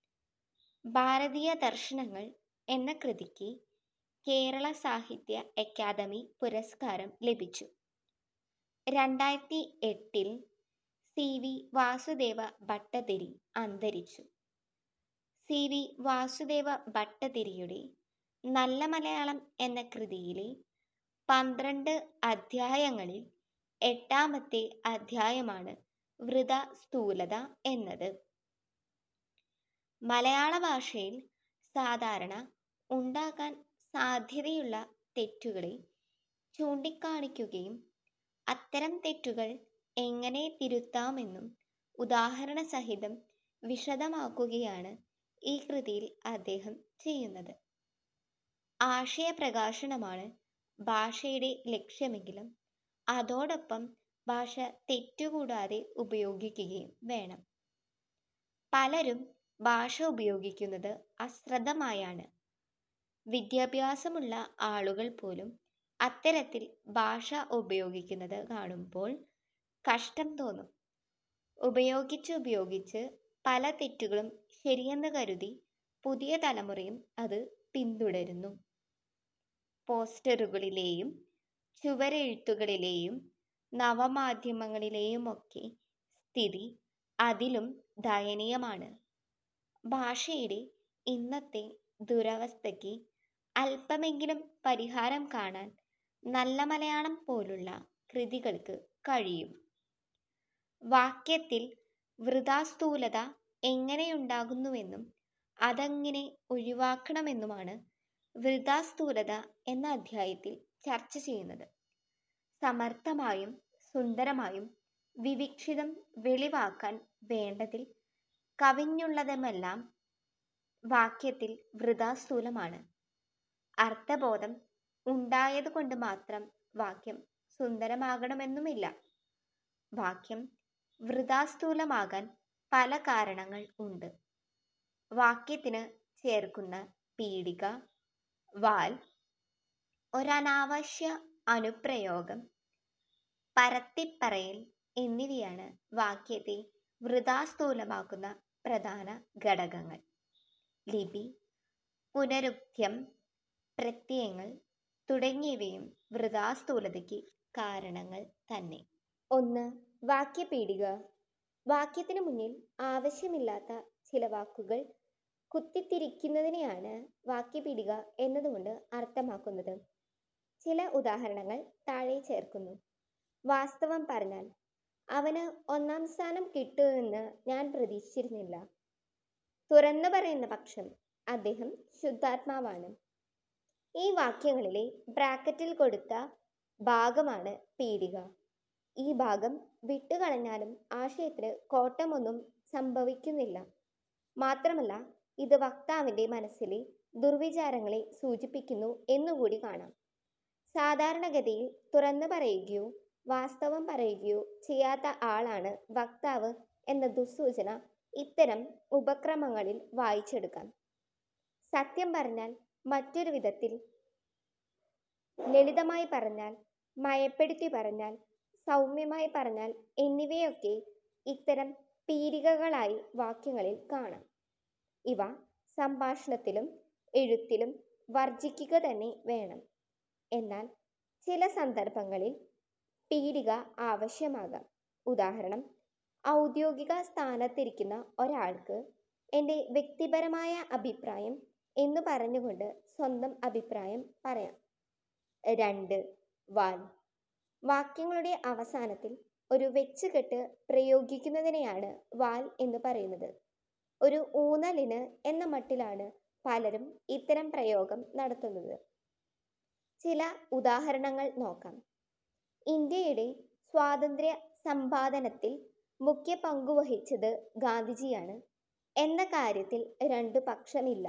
ഭാരതീയ ദർശനങ്ങൾ എന്ന കൃതിക്ക് കേരള സാഹിത്യ അക്കാദമി പുരസ്കാരം ലഭിച്ചു രണ്ടായിരത്തി എട്ടിൽ സി വി വാസുദേവ ഭട്ടതിരി അന്തരിച്ചു സി വി വാസുദേവ ഭട്ടതിരിയുടെ നല്ല മലയാളം എന്ന കൃതിയിലെ പന്ത്രണ്ട് അധ്യായങ്ങളിൽ എട്ടാമത്തെ അധ്യായമാണ് വൃത സ്ഥൂലത എന്നത് മലയാള ഭാഷയിൽ സാധാരണ ഉണ്ടാകാൻ സാധ്യതയുള്ള തെറ്റുകളെ ചൂണ്ടിക്കാണിക്കുകയും അത്തരം തെറ്റുകൾ എങ്ങനെ തിരുത്താമെന്നും ഉദാഹരണ സഹിതം വിശദമാക്കുകയാണ് ഈ കൃതിയിൽ അദ്ദേഹം ചെയ്യുന്നത് ആശയപ്രകാശനമാണ് ഭാഷയുടെ ലക്ഷ്യമെങ്കിലും അതോടൊപ്പം ഭാഷ തെറ്റുകൂടാതെ ഉപയോഗിക്കുകയും വേണം പലരും ഭാഷ ഉപയോഗിക്കുന്നത് അശ്രദ്ധമായാണ് വിദ്യാഭ്യാസമുള്ള ആളുകൾ പോലും അത്തരത്തിൽ ഭാഷ ഉപയോഗിക്കുന്നത് കാണുമ്പോൾ കഷ്ടം തോന്നും ഉപയോഗിച്ച് ഉപയോഗിച്ച് പല തെറ്റുകളും ശരിയെന്ന് കരുതി പുതിയ തലമുറയും അത് പിന്തുടരുന്നു പോസ്റ്ററുകളിലെയും ചുവരെഴുത്തുകളിലെയും നവമാധ്യമങ്ങളിലെയും ഒക്കെ സ്ഥിതി അതിലും ദയനീയമാണ് ഭാഷയുടെ ഇന്നത്തെ ദുരവസ്ഥയ്ക്ക് അല്പമെങ്കിലും പരിഹാരം കാണാൻ നല്ല മലയാളം പോലുള്ള കൃതികൾക്ക് കഴിയും വാക്യത്തിൽ വൃതാസ്ഥൂലത എങ്ങനെയുണ്ടാകുന്നുവെന്നും അതെങ്ങനെ ഒഴിവാക്കണമെന്നുമാണ് വൃതാസ്ഥൂലത എന്ന അധ്യായത്തിൽ ചർച്ച ചെയ്യുന്നത് സമർത്ഥമായും സുന്ദരമായും വിവിക്ഷിതം വെളിവാക്കാൻ വേണ്ടതിൽ കവിഞ്ഞുള്ളതുമെല്ലാം വാക്യത്തിൽ വൃതാസ്ഥൂലമാണ് അർത്ഥബോധം ഉണ്ടായതുകൊണ്ട് മാത്രം വാക്യം സുന്ദരമാകണമെന്നുമില്ല വാക്യം വൃതാസ്ഥൂലമാകാൻ പല കാരണങ്ങൾ ഉണ്ട് വാക്യത്തിന് ചേർക്കുന്ന പീഡിക വാൽ ഒരനാവശ്യ അനുപ്രയോഗം പരത്തിപ്പറയൽ എന്നിവയാണ് വാക്യത്തെ വൃതാസ്ഥൂലമാക്കുന്ന പ്രധാന ഘടകങ്ങൾ ലിപി പുനരുക്ത്യം പ്രത്യയങ്ങൾ തുടങ്ങിയവയും വൃതാസ്ഥൂലതയ്ക്ക് കാരണങ്ങൾ തന്നെ ഒന്ന് വാക്യപീഠിക വാക്യത്തിന് മുന്നിൽ ആവശ്യമില്ലാത്ത ചില വാക്കുകൾ കുത്തിത്തിരിക്കുന്നതിനെയാണ് വാക്യപീഠിക എന്നതുകൊണ്ട് അർത്ഥമാക്കുന്നത് ചില ഉദാഹരണങ്ങൾ താഴെ ചേർക്കുന്നു വാസ്തവം പറഞ്ഞാൽ അവന് ഒന്നാം സ്ഥാനം കിട്ടുമെന്ന് ഞാൻ പ്രതീക്ഷിച്ചിരുന്നില്ല തുറന്നു പറയുന്ന പക്ഷം അദ്ദേഹം ശുദ്ധാത്മാവാണ് ഈ വാക്യങ്ങളിലെ ബ്രാക്കറ്റിൽ കൊടുത്ത ഭാഗമാണ് പീഡിക ഈ ഭാഗം വിട്ടുകളഞ്ഞാലും ആശയത്തിന് കോട്ടമൊന്നും സംഭവിക്കുന്നില്ല മാത്രമല്ല ഇത് വക്താവിൻ്റെ മനസ്സിലെ ദുർവിചാരങ്ങളെ സൂചിപ്പിക്കുന്നു എന്നുകൂടി കാണാം സാധാരണഗതിയിൽ തുറന്നു പറയുകയോ വാസ്തവം പറയുകയോ ചെയ്യാത്ത ആളാണ് വക്താവ് എന്ന ദുസ്സൂചന ഇത്തരം ഉപക്രമങ്ങളിൽ വായിച്ചെടുക്കാം സത്യം പറഞ്ഞാൽ മറ്റൊരു വിധത്തിൽ ലളിതമായി പറഞ്ഞാൽ മയപ്പെടുത്തി പറഞ്ഞാൽ സൗമ്യമായി പറഞ്ഞാൽ എന്നിവയൊക്കെ ഇത്തരം പീരികകളായി വാക്യങ്ങളിൽ കാണാം ഇവ സംഭാഷണത്തിലും എഴുത്തിലും വർജിക്കുക തന്നെ വേണം എന്നാൽ ചില സന്ദർഭങ്ങളിൽ പീഡിക ആവശ്യമാകാം ഉദാഹരണം ഔദ്യോഗിക സ്ഥാനത്തിരിക്കുന്ന ഒരാൾക്ക് എൻ്റെ വ്യക്തിപരമായ അഭിപ്രായം എന്ന് പറഞ്ഞുകൊണ്ട് സ്വന്തം അഭിപ്രായം പറയാം രണ്ട് വാൽ വാക്യങ്ങളുടെ അവസാനത്തിൽ ഒരു വെച്ചുകെട്ട് പ്രയോഗിക്കുന്നതിനെയാണ് വാൽ എന്ന് പറയുന്നത് ഒരു ഊന്നലിന് എന്ന മട്ടിലാണ് പലരും ഇത്തരം പ്രയോഗം നടത്തുന്നത് ചില ഉദാഹരണങ്ങൾ നോക്കാം ഇന്ത്യയുടെ സ്വാതന്ത്ര്യ സമ്പാദനത്തിൽ മുഖ്യ പങ്കുവഹിച്ചത് ഗാന്ധിജിയാണ് എന്ന കാര്യത്തിൽ രണ്ടു പക്ഷമില്ല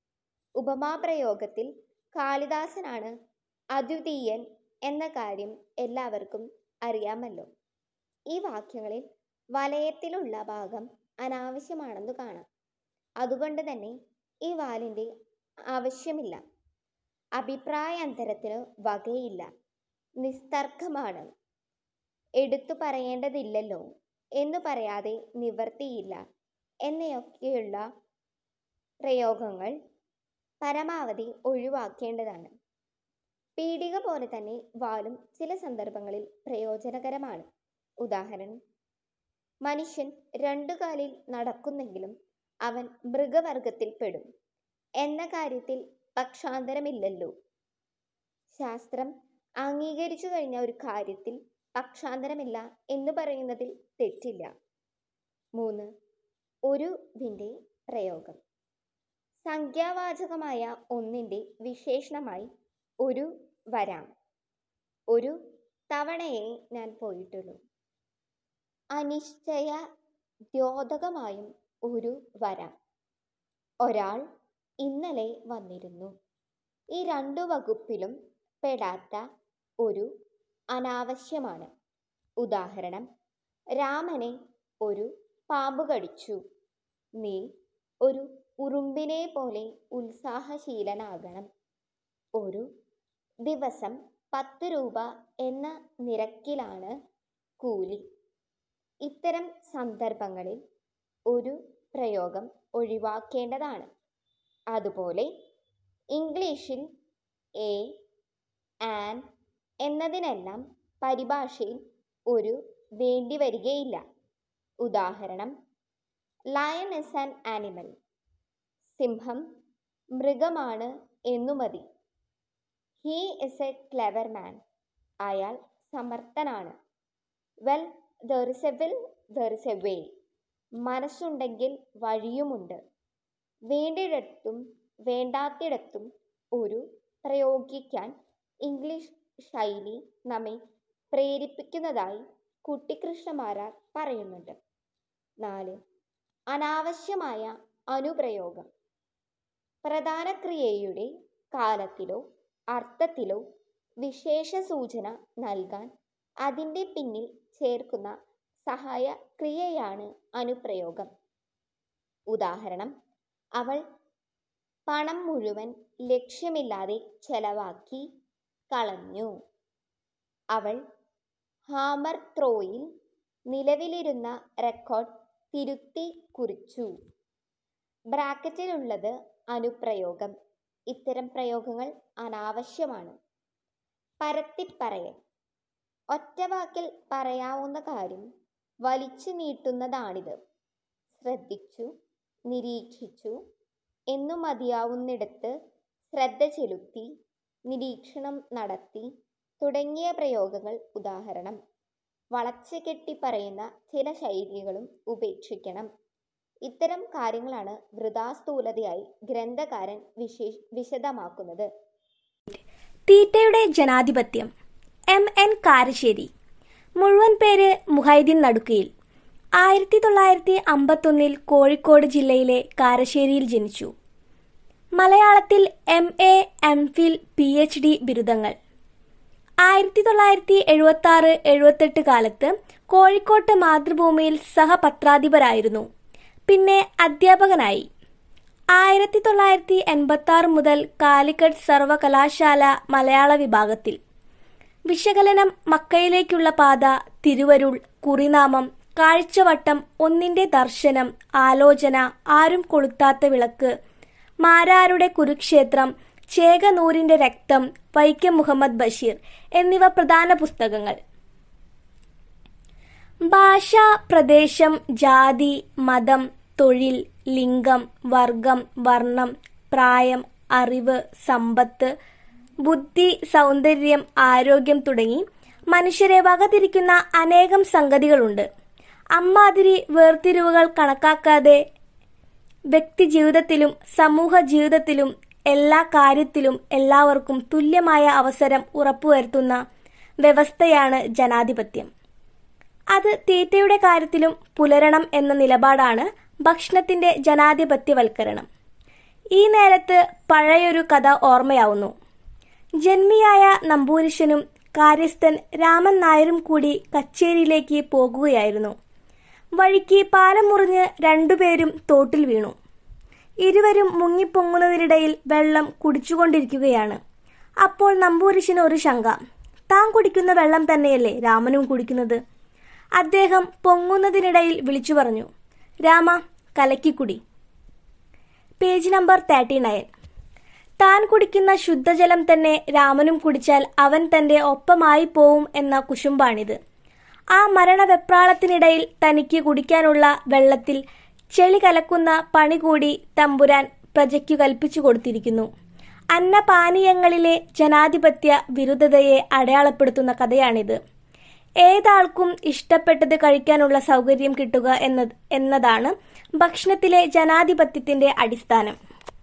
ഉപമാപ്രയോഗത്തിൽ കാളിദാസനാണ് അദ്വിതീയൻ എന്ന കാര്യം എല്ലാവർക്കും അറിയാമല്ലോ ഈ വാക്യങ്ങളിൽ വലയത്തിലുള്ള ഭാഗം അനാവശ്യമാണെന്ന് കാണാം അതുകൊണ്ട് തന്നെ ഈ വാലിൻ്റെ ആവശ്യമില്ല അഭിപ്രായാന്തരത്തിന് വകയില്ല നിസ്തർക്കമാണ് എടുത്തു പറയേണ്ടതില്ലല്ലോ എന്ന് പറയാതെ നിവർത്തിയില്ല എന്നൊക്കെയുള്ള പ്രയോഗങ്ങൾ പരമാവധി ഒഴിവാക്കേണ്ടതാണ് പീഡിക പോലെ തന്നെ വാലും ചില സന്ദർഭങ്ങളിൽ പ്രയോജനകരമാണ് ഉദാഹരണം മനുഷ്യൻ രണ്ടു കാലിൽ നടക്കുന്നെങ്കിലും അവൻ മൃഗവർഗത്തിൽ പെടും എന്ന കാര്യത്തിൽ പക്ഷാന്തരമില്ലല്ലോ ശാസ്ത്രം അംഗീകരിച്ചു കഴിഞ്ഞ ഒരു കാര്യത്തിൽ പക്ഷാന്തരമില്ല എന്ന് പറയുന്നതിൽ തെറ്റില്ല മൂന്ന് ഒരുവിൻ്റെ പ്രയോഗം സംഖ്യാവാചകമായ ഒന്നിൻ്റെ വിശേഷണമായി ഒരു വരാം ഒരു തവണയെ ഞാൻ പോയിട്ടുള്ളൂ അനിശ്ചയ ദ്യോതകമായും ഒരു വരാം ഒരാൾ ഇന്നലെ വന്നിരുന്നു ഈ രണ്ടു വകുപ്പിലും പെടാത്ത ഒരു അനാവശ്യമാണ് ഉദാഹരണം രാമനെ ഒരു പാമ്പ് കടിച്ചു നീ ഒരു ഉറുമ്പിനെ പോലെ ഉത്സാഹശീലനാകണം ഒരു ദിവസം പത്ത് രൂപ എന്ന നിരക്കിലാണ് കൂലി ഇത്തരം സന്ദർഭങ്ങളിൽ ഒരു പ്രയോഗം ഒഴിവാക്കേണ്ടതാണ് അതുപോലെ ഇംഗ്ലീഷിൽ എ ആൻ എന്നതിനെല്ലാം പരിഭാഷയിൽ ഒരു വേണ്ടി വരികയില്ല ഉദാഹരണം ലയൺ ഇസ് ആൻ ആനിമൽ സിംഹം മൃഗമാണ് എന്നു മതി he is a clever man അയാൾ സമർത്ഥനാണ് where there is a will there is a way മനസ്സുണ്ടെങ്കിൽ വഴിയുമുണ്ട് വേണ്ടിയിടത്തും വേണ്ടാത്തിടത്തും ഒരു പ്രയോഗിക്കാൻ ഇംഗ്ലീഷ് ശൈലി നമ്മെ പ്രേരിപ്പിക്കുന്നതായി കുട്ടിക്കൃഷ്ണമാരാർ പറയുന്നുണ്ട് നാല് അനാവശ്യമായ അനുപ്രയോഗം പ്രധാന ക്രിയയുടെ കാലത്തിലോ അർത്ഥത്തിലോ വിശേഷ സൂചന നൽകാൻ അതിൻ്റെ പിന്നിൽ ചേർക്കുന്ന സഹായ ക്രിയയാണ് അനുപ്രയോഗം ഉദാഹരണം അവൾ പണം മുഴുവൻ ലക്ഷ്യമില്ലാതെ ചെലവാക്കി കളഞ്ഞു അവൾ ഹാമർ ത്രോയിൽ നിലവിലിരുന്ന റെക്കോർഡ് തിരുത്തി കുറിച്ചു ബ്രാക്കറ്റിലുള്ളത് അനുപ്രയോഗം ഇത്തരം പ്രയോഗങ്ങൾ അനാവശ്യമാണ് പരത്തിപ്പറയൽ ഒറ്റവാക്കിൽ പറയാവുന്ന കാര്യം വലിച്ചു നീട്ടുന്നതാണിത് ശ്രദ്ധിച്ചു നിരീക്ഷിച്ചു എന്നു മതിയാവുന്നിടത്ത് ശ്രദ്ധ ചെലുത്തി നിരീക്ഷണം നടത്തി തുടങ്ങിയ പ്രയോഗങ്ങൾ ഉദാഹരണം വളച്ചു കെട്ടി പറയുന്ന ചില ശൈലികളും ഉപേക്ഷിക്കണം ഇത്തരം കാര്യങ്ങളാണ് വൃതാസ്ഥൂലതയായി ഗ്രന്ഥകാരൻ വിശേഷ വിശദമാക്കുന്നത് തീറ്റയുടെ ജനാധിപത്യം എം എൻ കാരശ്ശേരി മുഴുവൻ പേര് മുഹൈദ്ദീൻ നടുക്കയിൽ ആയിരത്തി തൊള്ളായിരത്തി അമ്പത്തൊന്നിൽ കോഴിക്കോട് ജില്ലയിലെ കാരശ്ശേരിയിൽ ജനിച്ചു മലയാളത്തിൽ M A M Phil P H D ബിരുദങ്ങൾ ആയിരത്തി തൊള്ളായിരത്തി എഴുപത്തി ആറ് എഴുപത്തെട്ട് കാലത്ത് കോഴിക്കോട്ട് മാതൃഭൂമിയിൽ സഹപത്രാധിപരായിരുന്നു പിന്നെ അധ്യാപകനായി ആയിരത്തി തൊള്ളായിരത്തി എൺപത്തി ആറ് മുതൽ കാലിക്കറ്റ് സർവകലാശാല മലയാള വിഭാഗത്തിൽ വിശകലനം മക്കയിലേക്കുള്ള പാത തിരുവരുൾ കുറിനാമം കാഴ്ചവട്ടം ഒന്നിന്റെ ദർശനം ആലോചന ആരും കൊളുത്താത്ത വിളക്ക് മാരാരുടെ കുരുക്ഷേത്രം ചേകനൂരിന്റെ രക്തം വൈക്കം മുഹമ്മദ് ബഷീർ എന്നിവ പ്രധാന പുസ്തകങ്ങൾ ഭാഷ പ്രദേശം ജാതി മതം തൊഴിൽ ലിംഗം വർഗം വർണ്ണം പ്രായം അറിവ് സമ്പത്ത് ബുദ്ധി സൗന്ദര്യം ആരോഗ്യം തുടങ്ങി മനുഷ്യരെ വകതിരിക്കുന്ന അനേകം സംഗതികളുണ്ട് അമ്മാതിരി വേർതിരിവുകൾ കണക്കാക്കാതെ വ്യക്തി ജീവിതത്തിലും സമൂഹ ജീവിതത്തിലും എല്ലാ കാര്യത്തിലും എല്ലാവർക്കും തുല്യമായ അവസരം ഉറപ്പുവരുത്തുന്ന വ്യവസ്ഥയാണ് ജനാധിപത്യം അത് തീറ്റയുടെ കാര്യത്തിലും പുലരണം എന്ന നിലപാടാണ് ഭക്ഷണത്തിന്റെ ജനാധിപത്യവൽക്കരണം ഈ നേരത്ത് പഴയൊരു കഥ ഓർമ്മയാവുന്നു ജന്മിയായ നമ്പൂരിശനും കാര്യസ്ഥൻ രാമൻ നായരും കൂടി കച്ചേരിയിലേക്ക് പോകുകയായിരുന്നു വഴിക്ക് പാലം മുറിഞ്ഞ് രണ്ടുപേരും തോട്ടിൽ വീണു ഇരുവരും മുങ്ങിപ്പൊങ്ങുന്നതിനിടയിൽ വെള്ളം കുടിച്ചുകൊണ്ടിരിക്കുകയാണ് അപ്പോൾ നമ്പൂരിശന് ഒരു ശങ്ക താൻ കുടിക്കുന്ന വെള്ളം തന്നെയല്ലേ രാമനും കുടിക്കുന്നത് അദ്ദേഹം പൊങ്ങുന്നതിനിടയിൽ വിളിച്ചു പറഞ്ഞു രാമ കലക്കിക്കുടി പേജ് നമ്പർ തേർട്ടി നയൻ താൻ കുടിക്കുന്ന ശുദ്ധജലം തന്നെ രാമനും കുടിച്ചാൽ അവൻ തന്റെ ഒപ്പമായി പോവും എന്ന കുശുമ്പാണിത് ആ മരണവെപ്രാളത്തിനിടയിൽ തനിക്ക് കുടിക്കാനുള്ള വെള്ളത്തിൽ ചെളി കലക്കുന്ന പണി കൂടി തമ്പുരാൻ പ്രജയ്ക്കു കൽപ്പിച്ചു കൊടുത്തിരിക്കുന്നു അന്നപാനീയങ്ങളിലെ ജനാധിപത്യ വിരുദ്ധതയെ അടയാളപ്പെടുത്തുന്ന കഥയാണിത് ഏതാൾക്കും ഇഷ്ടപ്പെട്ടത് കഴിക്കാനുള്ള സൗകര്യം കിട്ടുക എന്നത് എന്നതാണ് ഭക്ഷണത്തിലെ ജനാധിപത്യത്തിന്റെ അടിസ്ഥാനം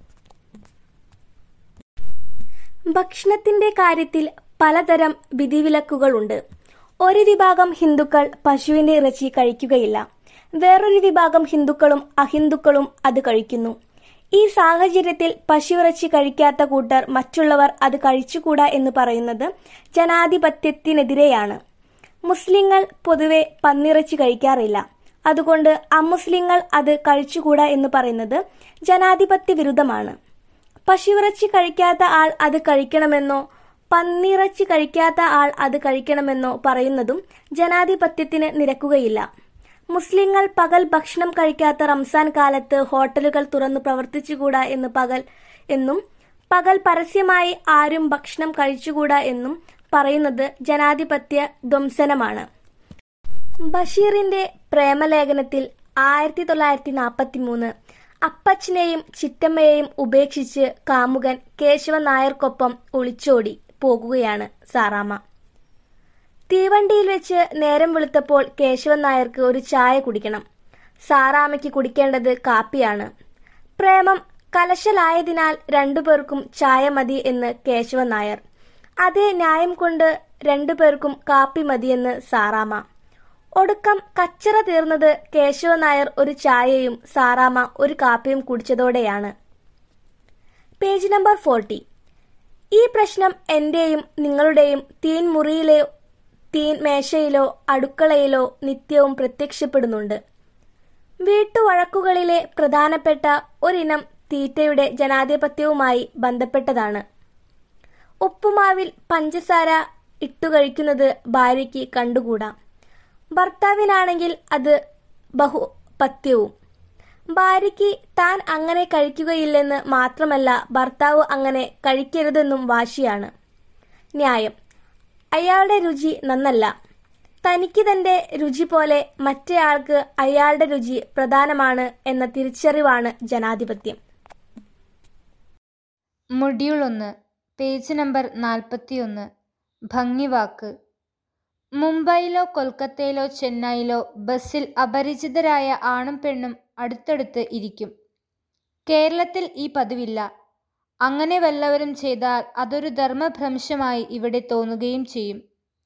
ഭക്ഷണത്തിന്റെ കാര്യത്തിൽ പലതരം വിധിവിലക്കുകളുണ്ട് ഒരു വിഭാഗം ഹിന്ദുക്കൾ പശുവിന്റെ ഇറച്ചി കഴിക്കുകയില്ല വേറൊരു വിഭാഗം ഹിന്ദുക്കളും അഹിന്ദുക്കളും അത് കഴിക്കുന്നു ഈ സാഹചര്യത്തിൽ പശുവിറച്ചി കഴിക്കാത്ത കൂട്ടർ മറ്റുള്ളവർ അത് കഴിച്ചുകൂടാ എന്ന് പറയുന്നത് ജനാധിപത്യത്തിനെതിരെയാണ് മുസ്ലിങ്ങൾ പൊതുവെ പന്നിറച്ചി കഴിക്കാറില്ല അതുകൊണ്ട് അമുസ്ലിങ്ങൾ അത് കഴിച്ചുകൂടാ എന്ന് പറയുന്നത് ജനാധിപത്യ വിരുദ്ധമാണ് പശുവിറച്ചി കഴിക്കാത്ത ആൾ അത് കഴിക്കണമെന്നോ പന്നിറച്ചി കഴിക്കാത്ത ആൾ അത് കഴിക്കണമെന്നോ പറയുന്നതും ജനാധിപത്യത്തിന് നിരക്കുകയില്ല മുസ്ലിങ്ങൾ പകൽ ഭക്ഷണം കഴിക്കാത്ത റംസാൻ കാലത്ത് ഹോട്ടലുകൾ തുറന്നു പ്രവർത്തിച്ചുകൂടാ എന്ന് പകൽ എന്നും പകൽ പരസ്യമായി ആരും ഭക്ഷണം കഴിച്ചുകൂടാ എന്നും പറയുന്നത് ജനാധിപത്യ ധ്വംസനമാണ് ബഷീറിന്റെ പ്രേമലേഖനത്തിൽ ആയിരത്തി തൊള്ളായിരത്തി നാൽപ്പത്തി മൂന്ന് അപ്പച്ചനെയും ചിറ്റമ്മയെയും ഉപേക്ഷിച്ച് കാമുകൻ കേശവൻ നായർക്കൊപ്പം ഒളിച്ചോടി പോകുകയാണ് സാറാമ്മ തീവണ്ടിയിൽ വെച്ച് നേരം വെളുത്തപ്പോൾ കേശവൻ നായർക്ക് ഒരു ചായ കുടിക്കണം സാറാമ്മയ്ക്ക് കുടിക്കേണ്ടത് കാപ്പിയാണ് പ്രേമം കലശലായതിനാൽ രണ്ടുപേർക്കും ചായ മതി എന്ന് കേശവൻ നായർ അതേ ന്യായം കൊണ്ട് രണ്ടുപേർക്കും കാപ്പി മതിയെന്ന് സാറാമ്മ ഒടുക്കം കച്ചറ തീർന്നത് കേശവ നായർ ഒരു ചായയും സാറാമ്മ ഒരു കാപ്പിയും കുടിച്ചതോടെയാണ് പേജ് നമ്പർ ഫോർട്ടി ഈ പ്രശ്നം എന്റെയും നിങ്ങളുടെയും തീൻ മുറിയിലെ തീൻ മേശയിലോ അടുക്കളയിലോ നിത്യവും പ്രത്യക്ഷപ്പെടുന്നുണ്ട് വീട്ടുവഴക്കുകളിലെ പ്രധാനപ്പെട്ട ഒരിനം തീറ്റയുടെ ജനാധിപത്യവുമായി ബന്ധപ്പെട്ടതാണ് ഉപ്പുമാവിൽ പഞ്ചസാര ഇട്ടുകഴിക്കുന്നത് ഭാര്യയ്ക്ക് കണ്ടുകൂടാ ഭർത്താവിനാണെങ്കിൽ അത് ബഹുപത്യവും ഭാര്യയ്ക്ക് താൻ അങ്ങനെ കഴിക്കുകയില്ലെന്ന് മാത്രമല്ല ഭർത്താവ് അങ്ങനെ കഴിക്കരുതെന്നും വാശിയാണ് ന്യായം അയാളുടെ രുചി നന്നല്ല തനിക്ക് തന്റെ രുചി പോലെ മറ്റേയാൾക്ക് അയാളുടെ രുചി പ്രധാനമാണ് എന്ന തിരിച്ചറിവാണ് ജനാധിപത്യം മൊഡ്യൂൾ ഒന്ന് പേജ് നമ്പർ നാൽപ്പത്തിയൊന്ന് ഭംഗിവാക്ക് മുംബൈയിലോ കൊൽക്കത്തയിലോ ചെന്നൈയിലോ ബസ്സിൽ അപരിചിതരായ ആണും പെണ്ണും അടുത്തടുത്ത് ഇരിക്കും കേരളത്തിൽ ഈ പതിവില്ല അങ്ങനെ വല്ലവരും ചെയ്താൽ അതൊരു ധർമ്മഭ്രംശമായി ഇവിടെ തോന്നുകയും ചെയ്യും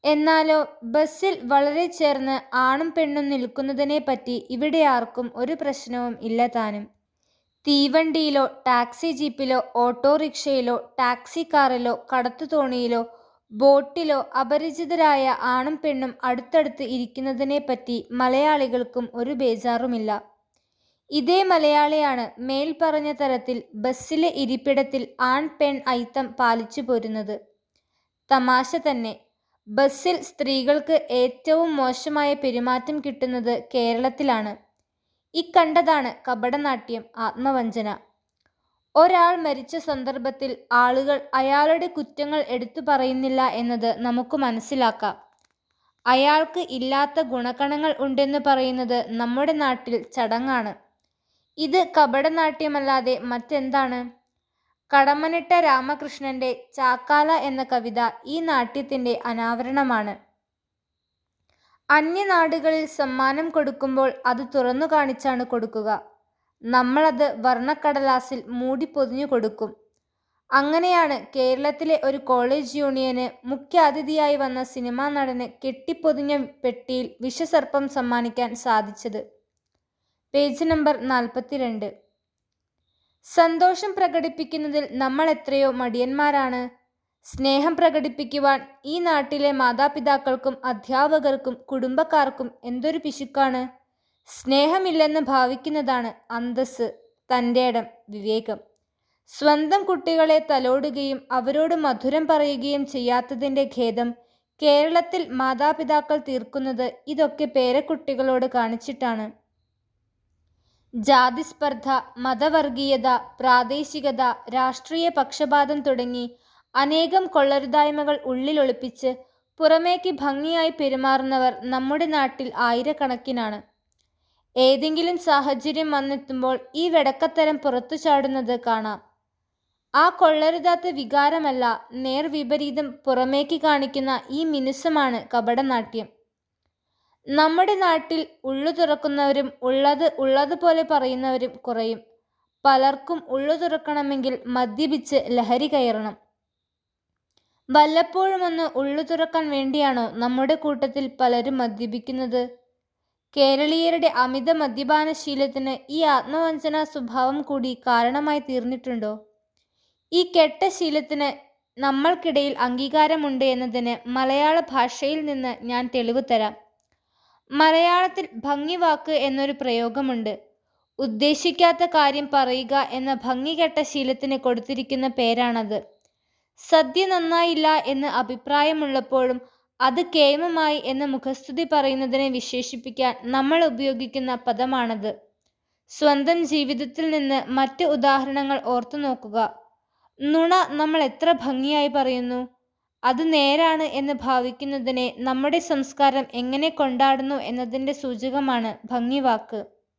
എന്നാലോ ബസ്സിൽ വളരെ ചേർന്ന് ആണും പെണ്ണും നിൽക്കുന്നതിനെപ്പറ്റി ഇവിടെ ആർക്കും ഒരു പ്രശ്നവും ഇല്ല താനും തീവണ്ടിയിലോ ടാക്സി ജീപ്പിലോ ഓട്ടോറിക്ഷയിലോ ടാക്സി കാറിലോ കടത്തുതോണിയിലോ ബോട്ടിലോ അപരിചിതരായ ആണും പെണ്ണും അടുത്തടുത്ത് ഇരിക്കുന്നതിനെപ്പറ്റി മലയാളികൾക്കും ഒരു ബേജാറുമില്ല ഇതേ മലയാളിയാണ് മേൽ പറഞ്ഞ തരത്തിൽ ബസ്സിലെ ഇരിപ്പിടത്തിൽ ആൺ പെൺ ഐത്തം പാലിച്ചു പോരുന്നത് തമാശ തന്നെ ബസ്സിൽ സ്ത്രീകൾക്ക് ഏറ്റവും മോശമായ പെരുമാറ്റം കിട്ടുന്നത് കേരളത്തിലാണ് ഇക്കണ്ടതാണ് കപടനാട്യം ആത്മവഞ്ചന ഒരാൾ മരിച്ച സന്ദർഭത്തിൽ ആളുകൾ അയാളുടെ കുറ്റങ്ങൾ എടുത്തു പറയുന്നില്ല എന്നത് നമുക്ക് മനസ്സിലാക്കാം അയാൾക്ക് ഇല്ലാത്ത ഗുണഗണങ്ങൾ ഉണ്ടെന്ന് പറയുന്നത് നമ്മുടെ നാട്ടിൽ ചടങ്ങാണ് ഇത് കപടനാട്യമല്ലാതെ മറ്റെന്താണ് കടമ്മനിട്ട രാമകൃഷ്ണന്റെ ചാക്കാല എന്ന കവിത ഈ നാട്യത്തിന്റെ അനാവരണമാണ് അന്യനാടുകളിൽ സമ്മാനം കൊടുക്കുമ്പോൾ അത് തുറന്നു കാണിച്ചാണ് കൊടുക്കുക നമ്മളത് വർണ്ണക്കടലാസിൽ മൂടി പൊതിഞ്ഞു കൊടുക്കും അങ്ങനെയാണ് കേരളത്തിലെ ഒരു കോളേജ് യൂണിയന് മുഖ്യ അതിഥിയായി വന്ന സിനിമാ നടന് കെട്ടിപ്പൊതിഞ്ഞ പെട്ടിയിൽ വിഷസർപ്പം സമ്മാനിക്കാൻ സാധിച്ചത് പേജ് നമ്പർ നാൽപ്പത്തിരണ്ട് സന്തോഷം പ്രകടിപ്പിക്കുന്നതിൽ നമ്മൾ എത്രയോ മടിയന്മാരാണ് സ്നേഹം പ്രകടിപ്പിക്കുവാൻ ഈ നാട്ടിലെ മാതാപിതാക്കൾക്കും അധ്യാപകർക്കും കുടുംബക്കാർക്കും എന്തൊരു പിശുക്കാണ് സ്നേഹമില്ലെന്ന് ഭാവിക്കുന്നതാണ് അന്തസ് തൻ്റെ ഇടം വിവേകം സ്വന്തം കുട്ടികളെ തലോടുകയും അവരോട് മധുരം പറയുകയും ചെയ്യാത്തതിൻ്റെ ഖേദം കേരളത്തിൽ മാതാപിതാക്കൾ തീർക്കുന്നത് ഇതൊക്കെ പേരക്കുട്ടികളോട് കാണിച്ചിട്ടാണ് ജാതിസ്പർദ്ധ മതവർഗീയത പ്രാദേശികത രാഷ്ട്രീയ പക്ഷപാതം തുടങ്ങി അനേകം കൊള്ളരുതായ്മകൾ ഉള്ളിലൊളിപ്പിച്ച് പുറമേക്ക് ഭംഗിയായി പെരുമാറുന്നവർ നമ്മുടെ നാട്ടിൽ ആയിരക്കണക്കിനാണ് ഏതെങ്കിലും സാഹചര്യം വന്നെത്തുമ്പോൾ ഈ വെടക്കത്തരം പുറത്തു ചാടുന്നത് കാണാം ആ കൊള്ളരുതാത്ത വികാരമല്ല നേർവിപരീതം പുറമേക്ക് കാണിക്കുന്ന ഈ മിനുസമാണ് കപടനാട്യം നമ്മുടെ നാട്ടിൽ ഉള്ളു തുറക്കുന്നവരും ഉള്ളത് ഉള്ളതുപോലെ പറയുന്നവരും കുറയും പലർക്കും ഉള്ളു തുറക്കണമെങ്കിൽ മദ്യപിച്ച് ലഹരി കയറണം വല്ലപ്പോഴുമൊന്ന് ഉള്ളു തുറക്കാൻ വേണ്ടിയാണോ നമ്മുടെ കൂട്ടത്തിൽ പലരും മദ്യപിക്കുന്നത് കേരളീയരുടെ അമിത മദ്യപാന ശീലത്തിന് ഈ ആത്മവഞ്ചന സ്വഭാവം കൂടി കാരണമായി തീർന്നിട്ടുണ്ടോ ഈ കെട്ട ശീലത്തിന് നമ്മൾക്കിടയിൽ അംഗീകാരമുണ്ട് എന്നതിന് മലയാള ഭാഷയിൽ നിന്ന് ഞാൻ തെളിവ് തരാം മലയാളത്തിൽ ഭംഗിവാക്ക് എന്നൊരു പ്രയോഗമുണ്ട് ഉദ്ദേശിക്കാത്ത കാര്യം പറയുക എന്ന ഭംഗികെട്ട ശീലത്തിന് കൊടുത്തിരിക്കുന്ന പേരാണത് സദ്യ നന്നായില്ല എന്ന് അഭിപ്രായമുള്ളപ്പോഴും അത് കേമമായി എന്ന മുഖസ്തുതി പറയുന്നതിനെ വിശേഷിപ്പിക്കാൻ നമ്മൾ ഉപയോഗിക്കുന്ന പദമാണത് സ്വന്തം ജീവിതത്തിൽ നിന്ന് മറ്റ് ഉദാഹരണങ്ങൾ ഓർത്തു നോക്കുക നുണ നമ്മൾ എത്ര ഭംഗിയായി പറയുന്നു അത് നേരാണ് എന്ന് ഭാവിക്കുന്നതിനെ നമ്മുടെ സംസ്കാരം എങ്ങനെ കൊണ്ടാടുന്നു എന്നതിൻ്റെ സൂചകമാണ് ഭംഗിവാക്ക്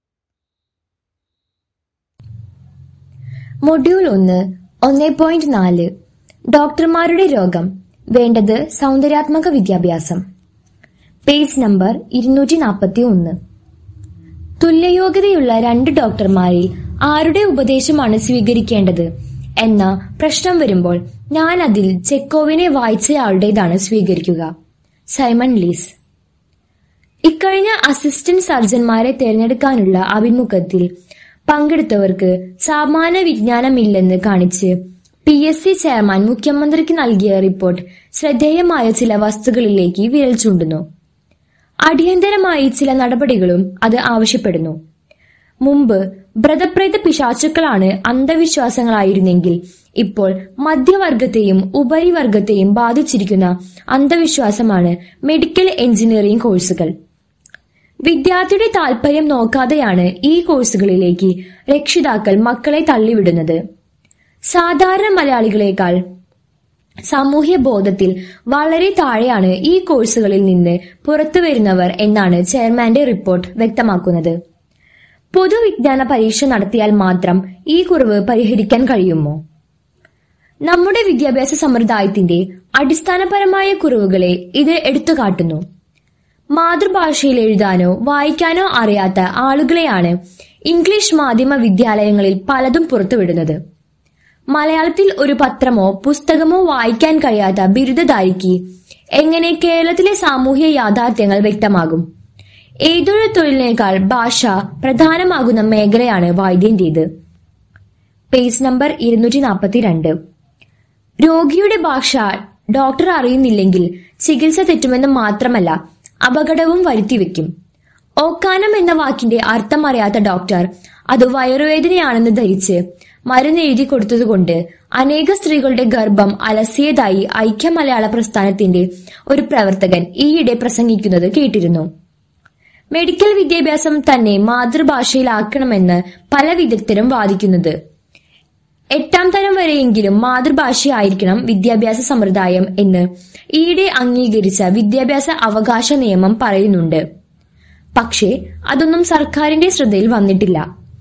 മൊഡ്യൂൾ ഒന്ന് ഒന്ന് പോയിന്റ് നാല് ഡോക്ടർമാരുടെ രോഗം വേണ്ടത് സൗന്ദര്യാത്മക വിദ്യാഭ്യാസം പേജ് നമ്പർ ഇരുന്നൂറ്റി നാൽപ്പത്തി ഒന്ന് തുല്യയോഗ്യതയുള്ള രണ്ട് ഡോക്ടർമാരിൽ ആരുടെ ഉപദേശമാണ് സ്വീകരിക്കേണ്ടത് എന്ന പ്രശ്നം വരുമ്പോൾ ഞാൻ അതിൽ ചെക്കോവിനെ വായിച്ചയാളുടേതാണ് സ്വീകരിക്കുക സൈമൺ ലീസ് ഇക്കഴിഞ്ഞ അസിസ്റ്റന്റ് സർജൻമാരെ തിരഞ്ഞെടുക്കാനുള്ള അഭിമുഖത്തിൽ പങ്കെടുത്തവർക്ക് സാമാന്യ വിജ്ഞാനമില്ലെന്ന് കാണിച്ച് പി എസ് സി ചെയർമാൻ മുഖ്യമന്ത്രിക്ക് നൽകിയ റിപ്പോർട്ട് ശ്രദ്ധേയമായ ചില വസ്തുക്കളിലേക്ക് വിരൽ ചൂണ്ടുന്നു അടിയന്തരമായി ചില നടപടികളും അത് ആവശ്യപ്പെടുന്നു മുമ്പ് വ്രതപ്രേത പിശാചുക്കളാണ് അന്ധവിശ്വാസങ്ങളായിരുന്നെങ്കിൽ ഇപ്പോൾ മധ്യവർഗത്തെയും ഉപരിവർഗത്തെയും ബാധിച്ചിരിക്കുന്ന അന്ധവിശ്വാസമാണ് മെഡിക്കൽ എഞ്ചിനീയറിംഗ് കോഴ്സുകൾ വിദ്യാർത്ഥിയുടെ താല്പര്യം നോക്കാതെയാണ് ഈ കോഴ്സുകളിലേക്ക് രക്ഷിതാക്കൾ മക്കളെ തള്ളിവിടുന്നത് സാധാരണ മലയാളികളെക്കാൾ സാമൂഹ്യ ബോധത്തിൽ വളരെ താഴെയാണ് ഈ കോഴ്സുകളിൽ നിന്ന് പുറത്തുവരുന്നവർ എന്നാണ് ചെയർമാന്റെ റിപ്പോർട്ട് വ്യക്തമാക്കുന്നത് പൊതുവിജ്ഞാന പരീക്ഷ നടത്തിയാൽ മാത്രം ഈ കുറവ് പരിഹരിക്കാൻ കഴിയുമോ നമ്മുടെ വിദ്യാഭ്യാസ സമ്പ്രദായത്തിന്റെ അടിസ്ഥാനപരമായ കുറവുകളെ ഇത് എടുത്തുകാട്ടുന്നു മാതൃഭാഷയിൽ എഴുതാനോ വായിക്കാനോ അറിയാത്ത ആളുകളെയാണ് ഇംഗ്ലീഷ് മാധ്യമ വിദ്യാലയങ്ങളിൽ പലതും പുറത്തുവിടുന്നത് മലയാളത്തിൽ ഒരു പത്രമോ പുസ്തകമോ വായിക്കാൻ കഴിയാത്ത ബിരുദധാരിക്ക് എങ്ങനെ കേരളത്തിലെ സാമൂഹ്യ യാഥാർത്ഥ്യങ്ങൾ വ്യക്തമാകും ഏതൊരു തൊഴിലിനേക്കാൾ ഭാഷ പ്രധാനമാകുന്ന മേഖലയാണ് വൈദ്യന്റേത് പേജ് നമ്പർ ഇരുന്നൂറ്റി നാൽപ്പത്തിരണ്ട് രോഗിയുടെ ഭാഷ ഡോക്ടർ അറിയുന്നില്ലെങ്കിൽ ചികിത്സ തെറ്റുമെന്ന് മാത്രമല്ല അപകടവും വരുത്തിവെക്കും ഓക്കാനം എന്ന വാക്കിന്റെ അർത്ഥം അറിയാത്ത ഡോക്ടർ അത് വയറുവേദനയാണെന്ന് ധരിച്ച് മരുന്ന് എഴുതി കൊടുത്തതുകൊണ്ട് അനേക സ്ത്രീകളുടെ ഗർഭം അലസിയതായി ഐക്യ മലയാള പ്രസ്ഥാനത്തിന്റെ ഒരു പ്രവർത്തകൻ ഈയിടെ പ്രസംഗിക്കുന്നത് കേട്ടിരുന്നു മെഡിക്കൽ വിദ്യാഭ്യാസം തന്നെ മാതൃഭാഷയിലാക്കണമെന്ന് പല വിദഗ്ധരും വാദിക്കുന്നത് എട്ടാം തരം വരെയെങ്കിലും മാതൃഭാഷയായിരിക്കണം വിദ്യാഭ്യാസ സമ്പ്രദായം എന്ന് ഈയിടെ അംഗീകരിച്ച വിദ്യാഭ്യാസ അവകാശ നിയമം പറയുന്നുണ്ട് പക്ഷേ അതൊന്നും സർക്കാരിന്റെ ശ്രദ്ധയിൽ വന്നിട്ടില്ല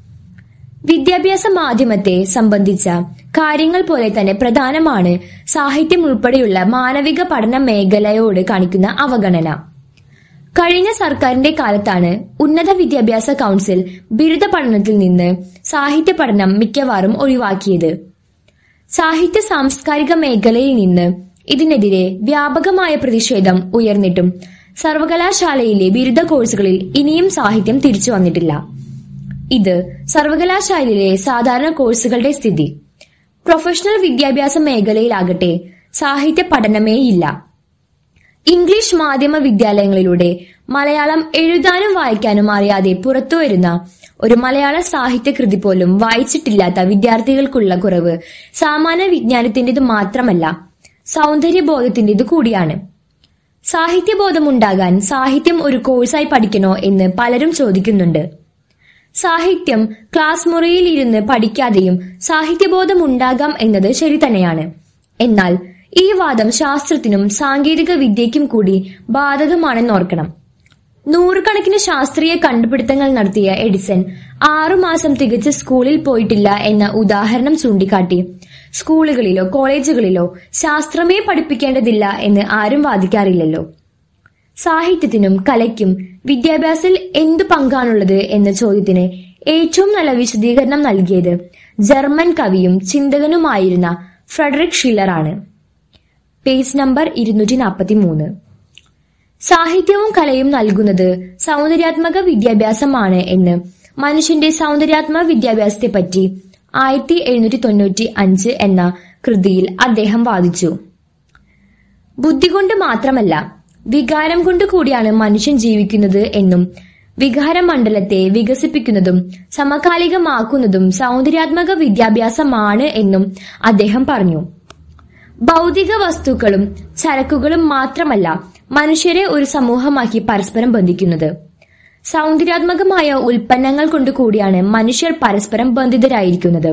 വിദ്യാഭ്യാസ മാധ്യമത്തെ സംബന്ധിച്ച കാര്യങ്ങൾ പോലെ തന്നെ പ്രധാനമാണ് സാഹിത്യം ഉൾപ്പെടെയുള്ള മാനവിക പഠന മേഖലയോട് കാണിക്കുന്ന അവഗണന കഴിഞ്ഞ സർക്കാരിന്റെ കാലത്താണ് ഉന്നത വിദ്യാഭ്യാസ കൗൺസിൽ ബിരുദ പഠനത്തിൽ നിന്ന് സാഹിത്യ പഠനം മിക്കവാറും ഒഴിവാക്കിയത് സാഹിത്യ സാംസ്കാരിക മേഖലയിൽ നിന്ന് ഇതിനെതിരെ വ്യാപകമായ പ്രതിഷേധം ഉയർന്നിട്ടും സർവകലാശാലയിലെ ബിരുദ കോഴ്സുകളിൽ ഇനിയും സാഹിത്യം തിരിച്ചു വന്നിട്ടില്ല ഇത് സർവകലാശാലയിലെ സാധാരണ കോഴ്സുകളുടെ സ്ഥിതി പ്രൊഫഷണൽ വിദ്യാഭ്യാസ മേഖലയിലാകട്ടെ സാഹിത്യ പഠനമേയില്ല ഇംഗ്ലീഷ് മാധ്യമ വിദ്യാലയങ്ങളിലൂടെ മലയാളം എഴുതാനും വായിക്കാനും അറിയാതെ പുറത്തുവരുന്ന ഒരു മലയാള സാഹിത്യ കൃതി പോലും വായിച്ചിട്ടില്ലാത്ത വിദ്യാർത്ഥികൾക്കുള്ള കുറവ് സാമാന്യ വിജ്ഞാനത്തിന്റേത് മാത്രമല്ല സൗന്ദര്യബോധത്തിന്റേത് കൂടിയാണ് സാഹിത്യബോധമുണ്ടാകാൻ സാഹിത്യം ഒരു കോഴ്സായി പഠിക്കണോ എന്ന് പലരും ചോദിക്കുന്നുണ്ട് സാഹിത്യം ക്ലാസ് മുറിയിൽ ഇരുന്ന് പഠിക്കാതെയും സാഹിത്യബോധം ഉണ്ടാകാം എന്നത് ശരി തന്നെയാണ് എന്നാൽ ഈ വാദം ശാസ്ത്രത്തിനും സാങ്കേതിക വിദ്യയ്ക്കും കൂടി ബാധകമാണെന്നോർക്കണം നൂറുകണക്കിന് ശാസ്ത്രീയ കണ്ടുപിടുത്തങ്ങൾ നടത്തിയ എഡിസൺ ആറുമാസം തികച്ച് സ്കൂളിൽ പോയിട്ടില്ല എന്ന ഉദാഹരണം ചൂണ്ടിക്കാട്ടി സ്കൂളുകളിലോ കോളേജുകളിലോ ശാസ്ത്രമേ പഠിപ്പിക്കേണ്ടതില്ല എന്ന് ആരും വാദിക്കാറില്ലല്ലോ സാഹിത്യത്തിനും കലയ്ക്കും വിദ്യാഭ്യാസത്തിൽ എന്തു പങ്കാണുള്ളത് എന്ന ചോദ്യത്തിന് ഏറ്റവും നല്ല വിശദീകരണം നൽകിയത് ജർമ്മൻ കവിയും ചിന്തകനുമായിരുന്ന ഫ്രെഡറിക് ഷില്ലറാണ് പേജ് നമ്പർ ഇരുന്നൂറ്റി നാൽപ്പത്തി മൂന്ന് സാഹിത്യവും കലയും നൽകുന്നത് സൗന്ദര്യാത്മക വിദ്യാഭ്യാസമാണ് എന്ന് മനുഷ്യന്റെ സൗന്ദര്യാത്മക വിദ്യാഭ്യാസത്തെ പറ്റി ആയിരത്തി എഴുന്നൂറ്റി തൊണ്ണൂറ്റി അഞ്ച് എന്ന കൃതിയിൽ അദ്ദേഹം വാദിച്ചു ബുദ്ധി കൊണ്ട് മാത്രമല്ല വികാരം കൊണ്ട് കൂടിയാണ് മനുഷ്യൻ ജീവിക്കുന്നത് എന്നും വികാരമണ്ഡലത്തെ വികസിപ്പിക്കുന്നതും സമകാലികമാക്കുന്നതും സൗന്ദര്യാത്മക വിദ്യാഭ്യാസമാണ് എന്നും അദ്ദേഹം പറഞ്ഞു ഭൗതിക വസ്തുക്കളും ചരക്കുകളും മാത്രമല്ല മനുഷ്യരെ ഒരു സമൂഹമാക്കി പരസ്പരം ബന്ധിക്കുന്നത് സൗന്ദര്യാത്മകമായ ഉൽപ്പന്നങ്ങൾ കൊണ്ട് കൂടിയാണ് മനുഷ്യർ പരസ്പരം ബന്ധിതരായിരിക്കുന്നത്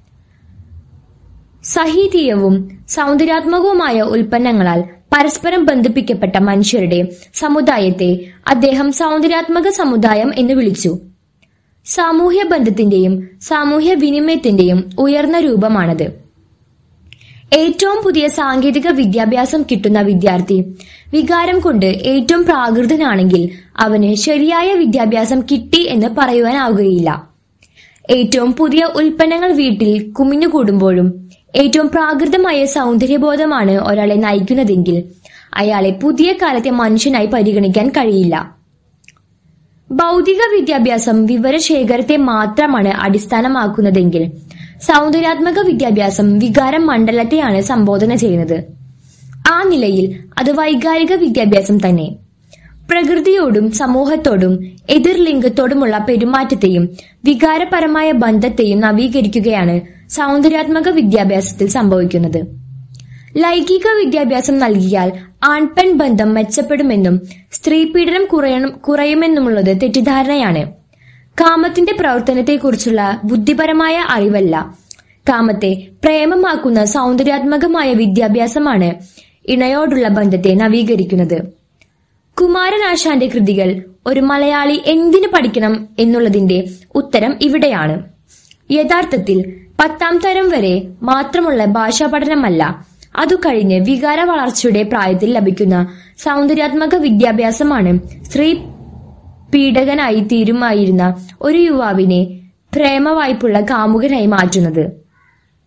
സഹീതീയവും സൗന്ദര്യാത്മകവുമായ ഉൽപ്പന്നങ്ങളാൽ പരസ്പരം ബന്ധിപ്പിക്കപ്പെട്ട മനുഷ്യരുടെ സമുദായത്തെ അദ്ദേഹം സൗന്ദര്യാത്മക സമുദായം എന്ന് വിളിച്ചു സാമൂഹ്യ ബന്ധത്തിന്റെയും സാമൂഹ്യ വിനിമയത്തിന്റെയും ഉയർന്ന രൂപമാണത് ഏറ്റവും പുതിയ സാങ്കേതിക വിദ്യാഭ്യാസം കിട്ടുന്ന വിദ്യാർത്ഥി വികാരം കൊണ്ട് ഏറ്റവും പ്രാകൃതനാണെങ്കിൽ അവന് ശരിയായ വിദ്യാഭ്യാസം കിട്ടി എന്ന് പറയുവാനാവുകയില്ല ഏറ്റവും പുതിയ ഉൽപ്പന്നങ്ങൾ വീട്ടിൽ കുമിഞ്ഞുകൂടുമ്പോഴും ഏറ്റവും പ്രാകൃതമായ സൗന്ദര്യബോധമാണ് ഒരാളെ നയിക്കുന്നതെങ്കിൽ അയാളെ പുതിയ കാലത്തെ മനുഷ്യനായി പരിഗണിക്കാൻ കഴിയില്ല ഭൗതിക വിദ്യാഭ്യാസം വിവരശേഖരത്തെ മാത്രമാണ് അടിസ്ഥാനമാക്കുന്നതെങ്കിൽ സൗന്ദര്യാത്മക വിദ്യാഭ്യാസം വികാരം മണ്ഡലത്തെയാണ് സംബോധന ചെയ്യുന്നത് ആ നിലയിൽ അത് വൈകാരിക വിദ്യാഭ്യാസം തന്നെ പ്രകൃതിയോടും സമൂഹത്തോടും എതിർലിംഗത്തോടുമുള്ള പെരുമാറ്റത്തെയും വികാരപരമായ ബന്ധത്തെയും നവീകരിക്കുകയാണ് സൗന്ദര്യാത്മക വിദ്യാഭ്യാസത്തിൽ സംഭവിക്കുന്നത് ലൈംഗിക വിദ്യാഭ്യാസം നൽകിയാൽ ആൺപെൺ ബന്ധം മെച്ചപ്പെടുമെന്നും സ്ത്രീ പീഡനം കുറയണം കുറയുമെന്നുമുള്ളത് തെറ്റിദ്ധാരണയാണ് കാമത്തിന്റെ പ്രവർത്തനത്തെക്കുറിച്ചുള്ള ബുദ്ധിപരമായ അറിവല്ല കാമത്തെ പ്രേമമാക്കുന്ന സൗന്ദര്യാത്മകമായ വിദ്യാഭ്യാസമാണ് ഇണയോടുള്ള ബന്ധത്തെ നവീകരിക്കുന്നത് കുമാരനാശാന്റെ കൃതികൾ ഒരു മലയാളി എന്തിനു പഠിക്കണം എന്നുള്ളതിന്റെ ഉത്തരം ഇവിടെയാണ് യഥാർത്ഥത്തിൽ പത്താം തരം വരെ മാത്രമുള്ള ഭാഷാ പഠനമല്ല അതു കഴിഞ്ഞ് വികാര വളർച്ചയുടെ പ്രായത്തിൽ ലഭിക്കുന്ന സൗന്ദര്യാത്മക വിദ്യാഭ്യാസമാണ് സ്ത്രീ പീഡകനായി തീരുമായിരുന്ന ഒരു യുവാവിനെ പ്രേമവായ്പുള്ള കാമുകനായി മാറ്റുന്നത്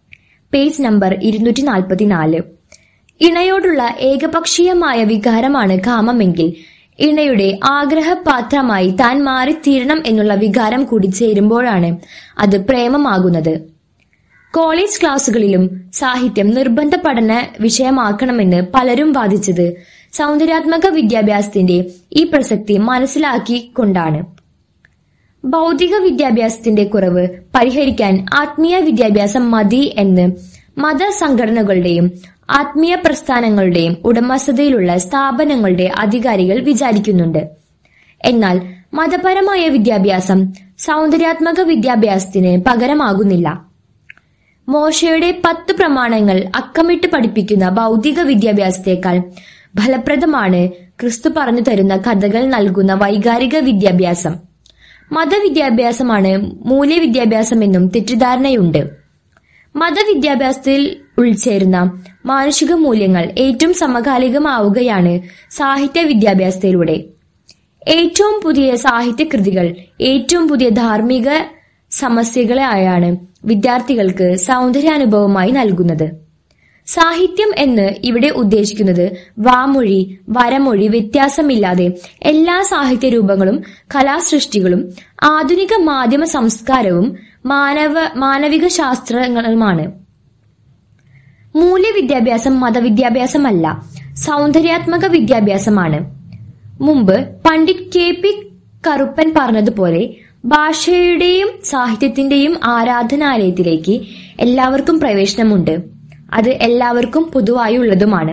പേജ് നമ്പർ ഇരുന്നൂറ്റി നാൽപ്പത്തിനാല് ഇണയോടുള്ള ഏകപക്ഷീയമായ വികാരമാണ് കാമമെങ്കിൽ ഇണയുടെ ആഗ്രഹപാത്രമായി താൻ മാറിത്തീരണം എന്നുള്ള വികാരം കൂടി ചേരുമ്പോഴാണ് അത് പ്രേമമാകുന്നത് കോളേജ് ക്ലാസുകളിലും സാഹിത്യം നിർബന്ധ പഠന വിഷയമാക്കണമെന്ന് പലരും വാദിച്ചത് സൗന്ദര്യാത്മക വിദ്യാഭ്യാസത്തിന്റെ ഈ പ്രസക്തി മനസ്സിലാക്കിക്കൊണ്ടാണ് ഭൗതിക വിദ്യാഭ്യാസത്തിന്റെ കുറവ് പരിഹരിക്കാൻ ആത്മീയ വിദ്യാഭ്യാസം മതി എന്ന് മതസംഘടനകളുടെയും ആത്മീയ പ്രസ്ഥാനങ്ങളുടെയും ഉടമസ്ഥതയിലുള്ള സ്ഥാപനങ്ങളുടെ അധികാരികൾ വിചാരിക്കുന്നുണ്ട് എന്നാൽ മതപരമായ വിദ്യാഭ്യാസം സൗന്ദര്യാത്മക വിദ്യാഭ്യാസത്തിന് പകരമാകുന്നില്ല മോശയുടെ പത്ത് പ്രമാണങ്ങൾ അക്കമിട്ട് പഠിപ്പിക്കുന്ന ഭൗതിക വിദ്യാഭ്യാസത്തെക്കാൾ ഫലപ്രദമാണ് ക്രിസ്തു പറഞ്ഞു തരുന്ന കഥകൾ നൽകുന്ന വൈകാരിക വിദ്യാഭ്യാസം മതവിദ്യാഭ്യാസമാണ് മൂല്യവിദ്യാഭ്യാസമെന്നും തെറ്റിദ്ധാരണയുണ്ട് മതവിദ്യാഭ്യാസത്തിൽ ഉൾച്ചേരുന്ന മാനുഷിക മൂല്യങ്ങൾ ഏറ്റവും സമകാലികമാവുകയാണ് സാഹിത്യ വിദ്യാഭ്യാസത്തിലൂടെ ഏറ്റവും പുതിയ സാഹിത്യകൃതികൾ ഏറ്റവും പുതിയ ധാർമ്മിക സമസ്യകളായാണ് വിദ്യാർത്ഥികൾക്ക് സൗന്ദര്യാനുഭവമായി നൽകുന്നത് സാഹിത്യം എന്ന് ഇവിടെ ഉദ്ദേശിക്കുന്നത് വാമൊഴി വരമൊഴി വ്യത്യാസമില്ലാതെ എല്ലാ സാഹിത്യ രൂപങ്ങളും കലാസൃഷ്ടികളും ആധുനിക മാധ്യമ സംസ്കാരവും മാനവ മാനവിക ശാസ്ത്രങ്ങളുമാണ് മൂല്യവിദ്യാഭ്യാസം മതവിദ്യാഭ്യാസമല്ല സൗന്ദര്യാത്മക വിദ്യാഭ്യാസമാണ് മുമ്പ് പണ്ഡിറ്റ് കെ പി കറുപ്പൻ പറഞ്ഞതുപോലെ ഭാഷയുടെയും സാഹിത്യത്തിന്റെയും ആരാധനാലയത്തിലേക്ക് എല്ലാവർക്കും പ്രവേശനമുണ്ട് അത് എല്ലാവർക്കും പൊതുവായുള്ളതുമാണ്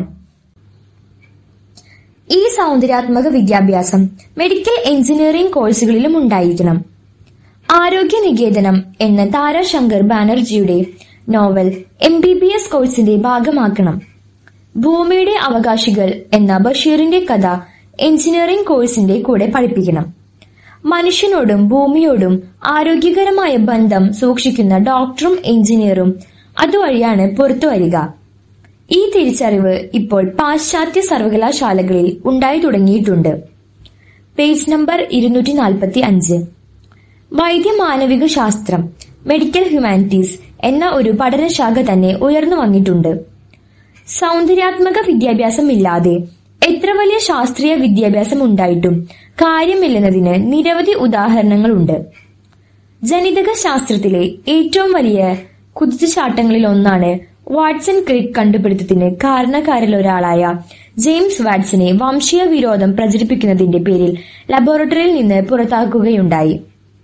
ഈ സൗന്ദര്യാത്മക വിദ്യാഭ്യാസം മെഡിക്കൽ എഞ്ചിനീയറിംഗ് കോഴ്സുകളിലും ഉണ്ടായിരിക്കണം ആരോഗ്യ നികേതനം എന്ന താരാശങ്കർ ബാനർജിയുടെ novel M B B S കോഴ്സിന്റെ ഭാഗമാക്കണം ഭൂമിയുടെ അവകാശികൾ എന്ന ബഷീറിന്റെ കഥ എഞ്ചിനീയറിംഗ് കോഴ്സിന്റെ കൂടെ പഠിപ്പിക്കണം മനുഷ്യനോടും ഭൂമിയോടും ആരോഗ്യകരമായ ബന്ധം സൂക്ഷിക്കുന്ന ഡോക്ടറും എഞ്ചിനീയറും അതുവഴിയാണ് പുറത്തു വരിക ഈ തിരിച്ചറിവ് ഇപ്പോൾ പാശ്ചാത്യ സർവകലാശാലകളിൽ ഉണ്ടായി തുടങ്ങിയിട്ടുണ്ട് പേജ് നമ്പർ ഇരുന്നൂറ്റി നാൽപ്പത്തി അഞ്ച് വൈദ്യമാനവിക ശാസ്ത്രം മെഡിക്കൽ ഹ്യൂമാനിറ്റീസ് എന്ന ഒരു പഠനശാഖ തന്നെ ഉയർന്നു വന്നിട്ടുണ്ട് സൗന്ദര്യാത്മക വിദ്യാഭ്യാസം ഇല്ലാതെ എത്ര വലിയ ശാസ്ത്രീയ വിദ്യാഭ്യാസം ഉണ്ടായിട്ടും കാര്യമില്ലെന്നതിന് നിരവധി ഉദാഹരണങ്ങളുണ്ട് ജനിതക ശാസ്ത്രത്തിലെ ഏറ്റവും വലിയ കുതിച്ചുചാട്ടങ്ങളിൽ ഒന്നാണ് വാട്സൺ ക്രിക്ക് കണ്ടുപിടുത്തത്തിന് കാരണക്കാരിലൊരാളായ ജെയിംസ് വാട്സനെ വംശീയ വിരോധം പ്രചരിപ്പിക്കുന്നതിന്റെ പേരിൽ ലബോറട്ടറിയിൽ നിന്ന് പുറത്താക്കുകയുണ്ടായി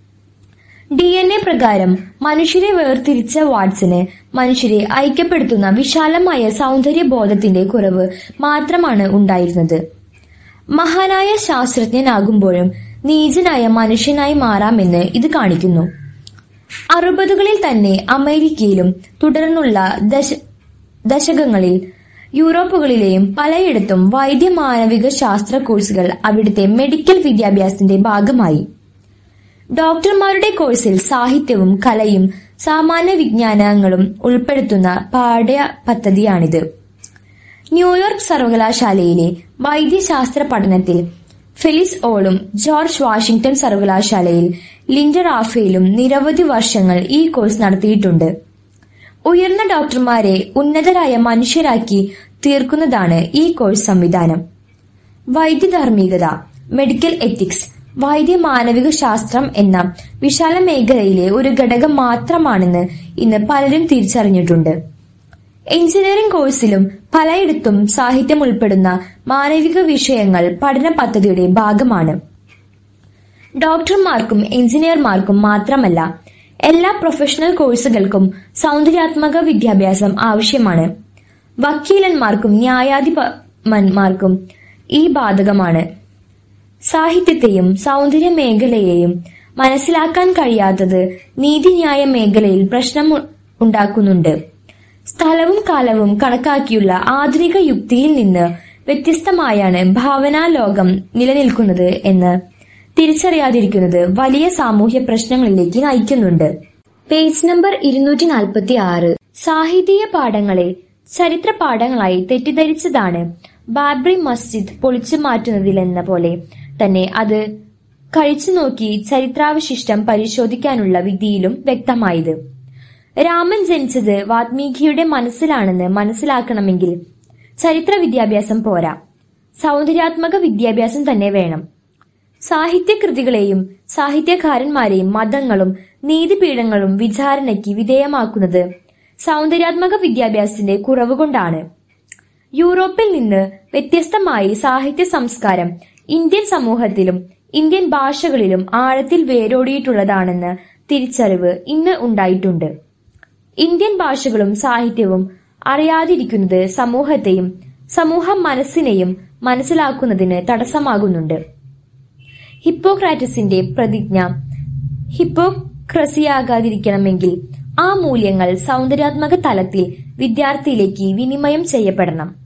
ഡി എൻ എ പ്രകാരം മനുഷ്യരെ വേർതിരിച്ച വാട്സന് മനുഷ്യരെ ഐക്യപ്പെടുത്തുന്ന വിശാലമായ സൗന്ദര്യബോധത്തിന്റെ കുറവ് മാത്രമാണ് ഉണ്ടായിരുന്നത് മഹാനായ ശാസ്ത്രജ്ഞനാകുമ്പോഴും നീചനായ മനുഷ്യനായി മാറാമെന്ന് ഇത് കാണിക്കുന്നു അറുപതുകളിൽ തന്നെ അമേരിക്കയിലും തുടർന്നുള്ള ദശ ദശകങ്ങളിൽ യൂറോപ്പുകളിലെയും പലയിടത്തും വൈദ്യമാനവിക ശാസ്ത്ര കോഴ്സുകൾ അവിടുത്തെ മെഡിക്കൽ വിദ്യാഭ്യാസത്തിന്റെ ഭാഗമായി ഡോക്ടർമാരുടെ കോഴ്സിൽ സാഹിത്യവും കലയും സാമാന്യ വിജ്ഞാനങ്ങളും ഉൾപ്പെടുത്തുന്ന പാഠ്യ പദ്ധതിയാണിത് ന്യൂയോർക്ക് സർവകലാശാലയിലെ വൈദ്യശാസ്ത്ര പഠനത്തിൽ ഫെലിസ് ഓളും ജോർജ് വാഷിംഗ്ടൺ സർവകലാശാലയിൽ ലിൻഡർ ആഫയിലും നിരവധി വർഷങ്ങൾ ഈ കോഴ്സ് നടത്തിയിട്ടുണ്ട് ഉയർന്ന ഡോക്ടർമാരെ ഉന്നതരായ മനുഷ്യരാക്കി തീർക്കുന്നതാണ് ഈ കോഴ്സ് സംവിധാനം വൈദ്യധാർമ്മികത മെഡിക്കൽ എത്തിക്സ് വൈദ്യ മാനവിക ശാസ്ത്രം എന്ന വിശാല മേഖലയിലെ ഒരു ഘടകം മാത്രമാണെന്ന് ഇന്ന് പലരും തിരിച്ചറിഞ്ഞിട്ടുണ്ട് എഞ്ചിനീയറിംഗ് കോഴ്സിലും പലയിടത്തും സാഹിത്യം ഉൾപ്പെടുന്ന മാനവിക വിഷയങ്ങൾ പഠന പദ്ധതിയുടെ ഭാഗമാണ് ഡോക്ടർമാർക്കും എഞ്ചിനീയർമാർക്കും മാത്രമല്ല എല്ലാ പ്രൊഫഷണൽ കോഴ്സുകൾക്കും സൗന്ദര്യാത്മക വിദ്യാഭ്യാസം ആവശ്യമാണ് വക്കീലന്മാർക്കും ന്യായാധിപന്മാർക്കും ഈ ബാധകമാണ് സാഹിത്യത്തെയും സൗന്ദര്യ മേഖലയെയും മനസ്സിലാക്കാൻ കഴിയാത്തത് നീതിന്യായ മേഖലയിൽ പ്രശ്നം ഉ- ഉണ്ടാക്കുന്നുണ്ട് സ്ഥലവും കാലവും കണക്കാക്കിയുള്ള ആധുനിക യുക്തിയിൽ നിന്ന് വ്യത്യസ്തമായാണ് ഭാവനാ ലോകം നിലനിൽക്കുന്നത് എന്ന് തിരിച്ചറിയാതിരിക്കുന്നത് വലിയ സാമൂഹ്യ പ്രശ്നങ്ങളിലേക്ക് നയിക്കുന്നുണ്ട് പേജ് നമ്പർ ഇരുന്നൂറ്റി നാൽപ്പത്തി ആറ് സാഹിത്യ പാഠങ്ങളെ ചരിത്ര പാഠങ്ങളായി തെറ്റിദ്ധരിച്ചതാണ് ബാബ്രി മസ്ജിദ് പൊളിച്ചു മാറ്റുന്നതിലെന്ന പോലെ തന്നെ അത് കഴിച്ചു നോക്കി ചരിത്രാവശിഷ്ടം പരിശോധിക്കാനുള്ള വിധിയിലും വ്യക്തമായത് രാമൻ ജനിച്ചത് വാത്മീകിയുടെ മനസ്സിലാണെന്ന് മനസ്സിലാക്കണമെങ്കിൽ ചരിത്ര വിദ്യാഭ്യാസം പോരാ സൗന്ദര്യാത്മക വിദ്യാഭ്യാസം തന്നെ വേണം സാഹിത്യകൃതികളെയും സാഹിത്യകാരന്മാരെയും മതങ്ങളും നീതിപീഠങ്ങളും വിചാരണയ്ക്ക് വിധേയമാക്കുന്നത് സൗന്ദര്യാത്മക വിദ്യാഭ്യാസത്തിന്റെ കുറവ് കൊണ്ടാണ് യൂറോപ്പിൽ നിന്ന് വ്യത്യസ്തമായി സാഹിത്യ സംസ്കാരം ഇന്ത്യൻ സമൂഹത്തിലും ഇന്ത്യൻ ഭാഷകളിലും ആഴത്തിൽ വേരോടിയിട്ടുള്ളതാണെന്ന് തിരിച്ചറിവ് ഇന്ന് ഉണ്ടായിട്ടുണ്ട് ഇന്ത്യൻ ഭാഷകളും സാഹിത്യവും അറിയാതിരിക്കുന്നത് സമൂഹത്തെയും സമൂഹ മനസ്സിനെയും മനസ്സിലാക്കുന്നതിന് തടസ്സമാകുന്നുണ്ട് ഹിപ്പോക്രാറ്റസിന്റെ പ്രതിജ്ഞ ഹിപ്പോക്രസിയാകാതിരിക്കണമെങ്കിൽ ആ മൂല്യങ്ങൾ സൗന്ദര്യാത്മക തലത്തിൽ വിദ്യാർത്ഥിയിലേക്ക് വിനിമയം ചെയ്യപ്പെടണം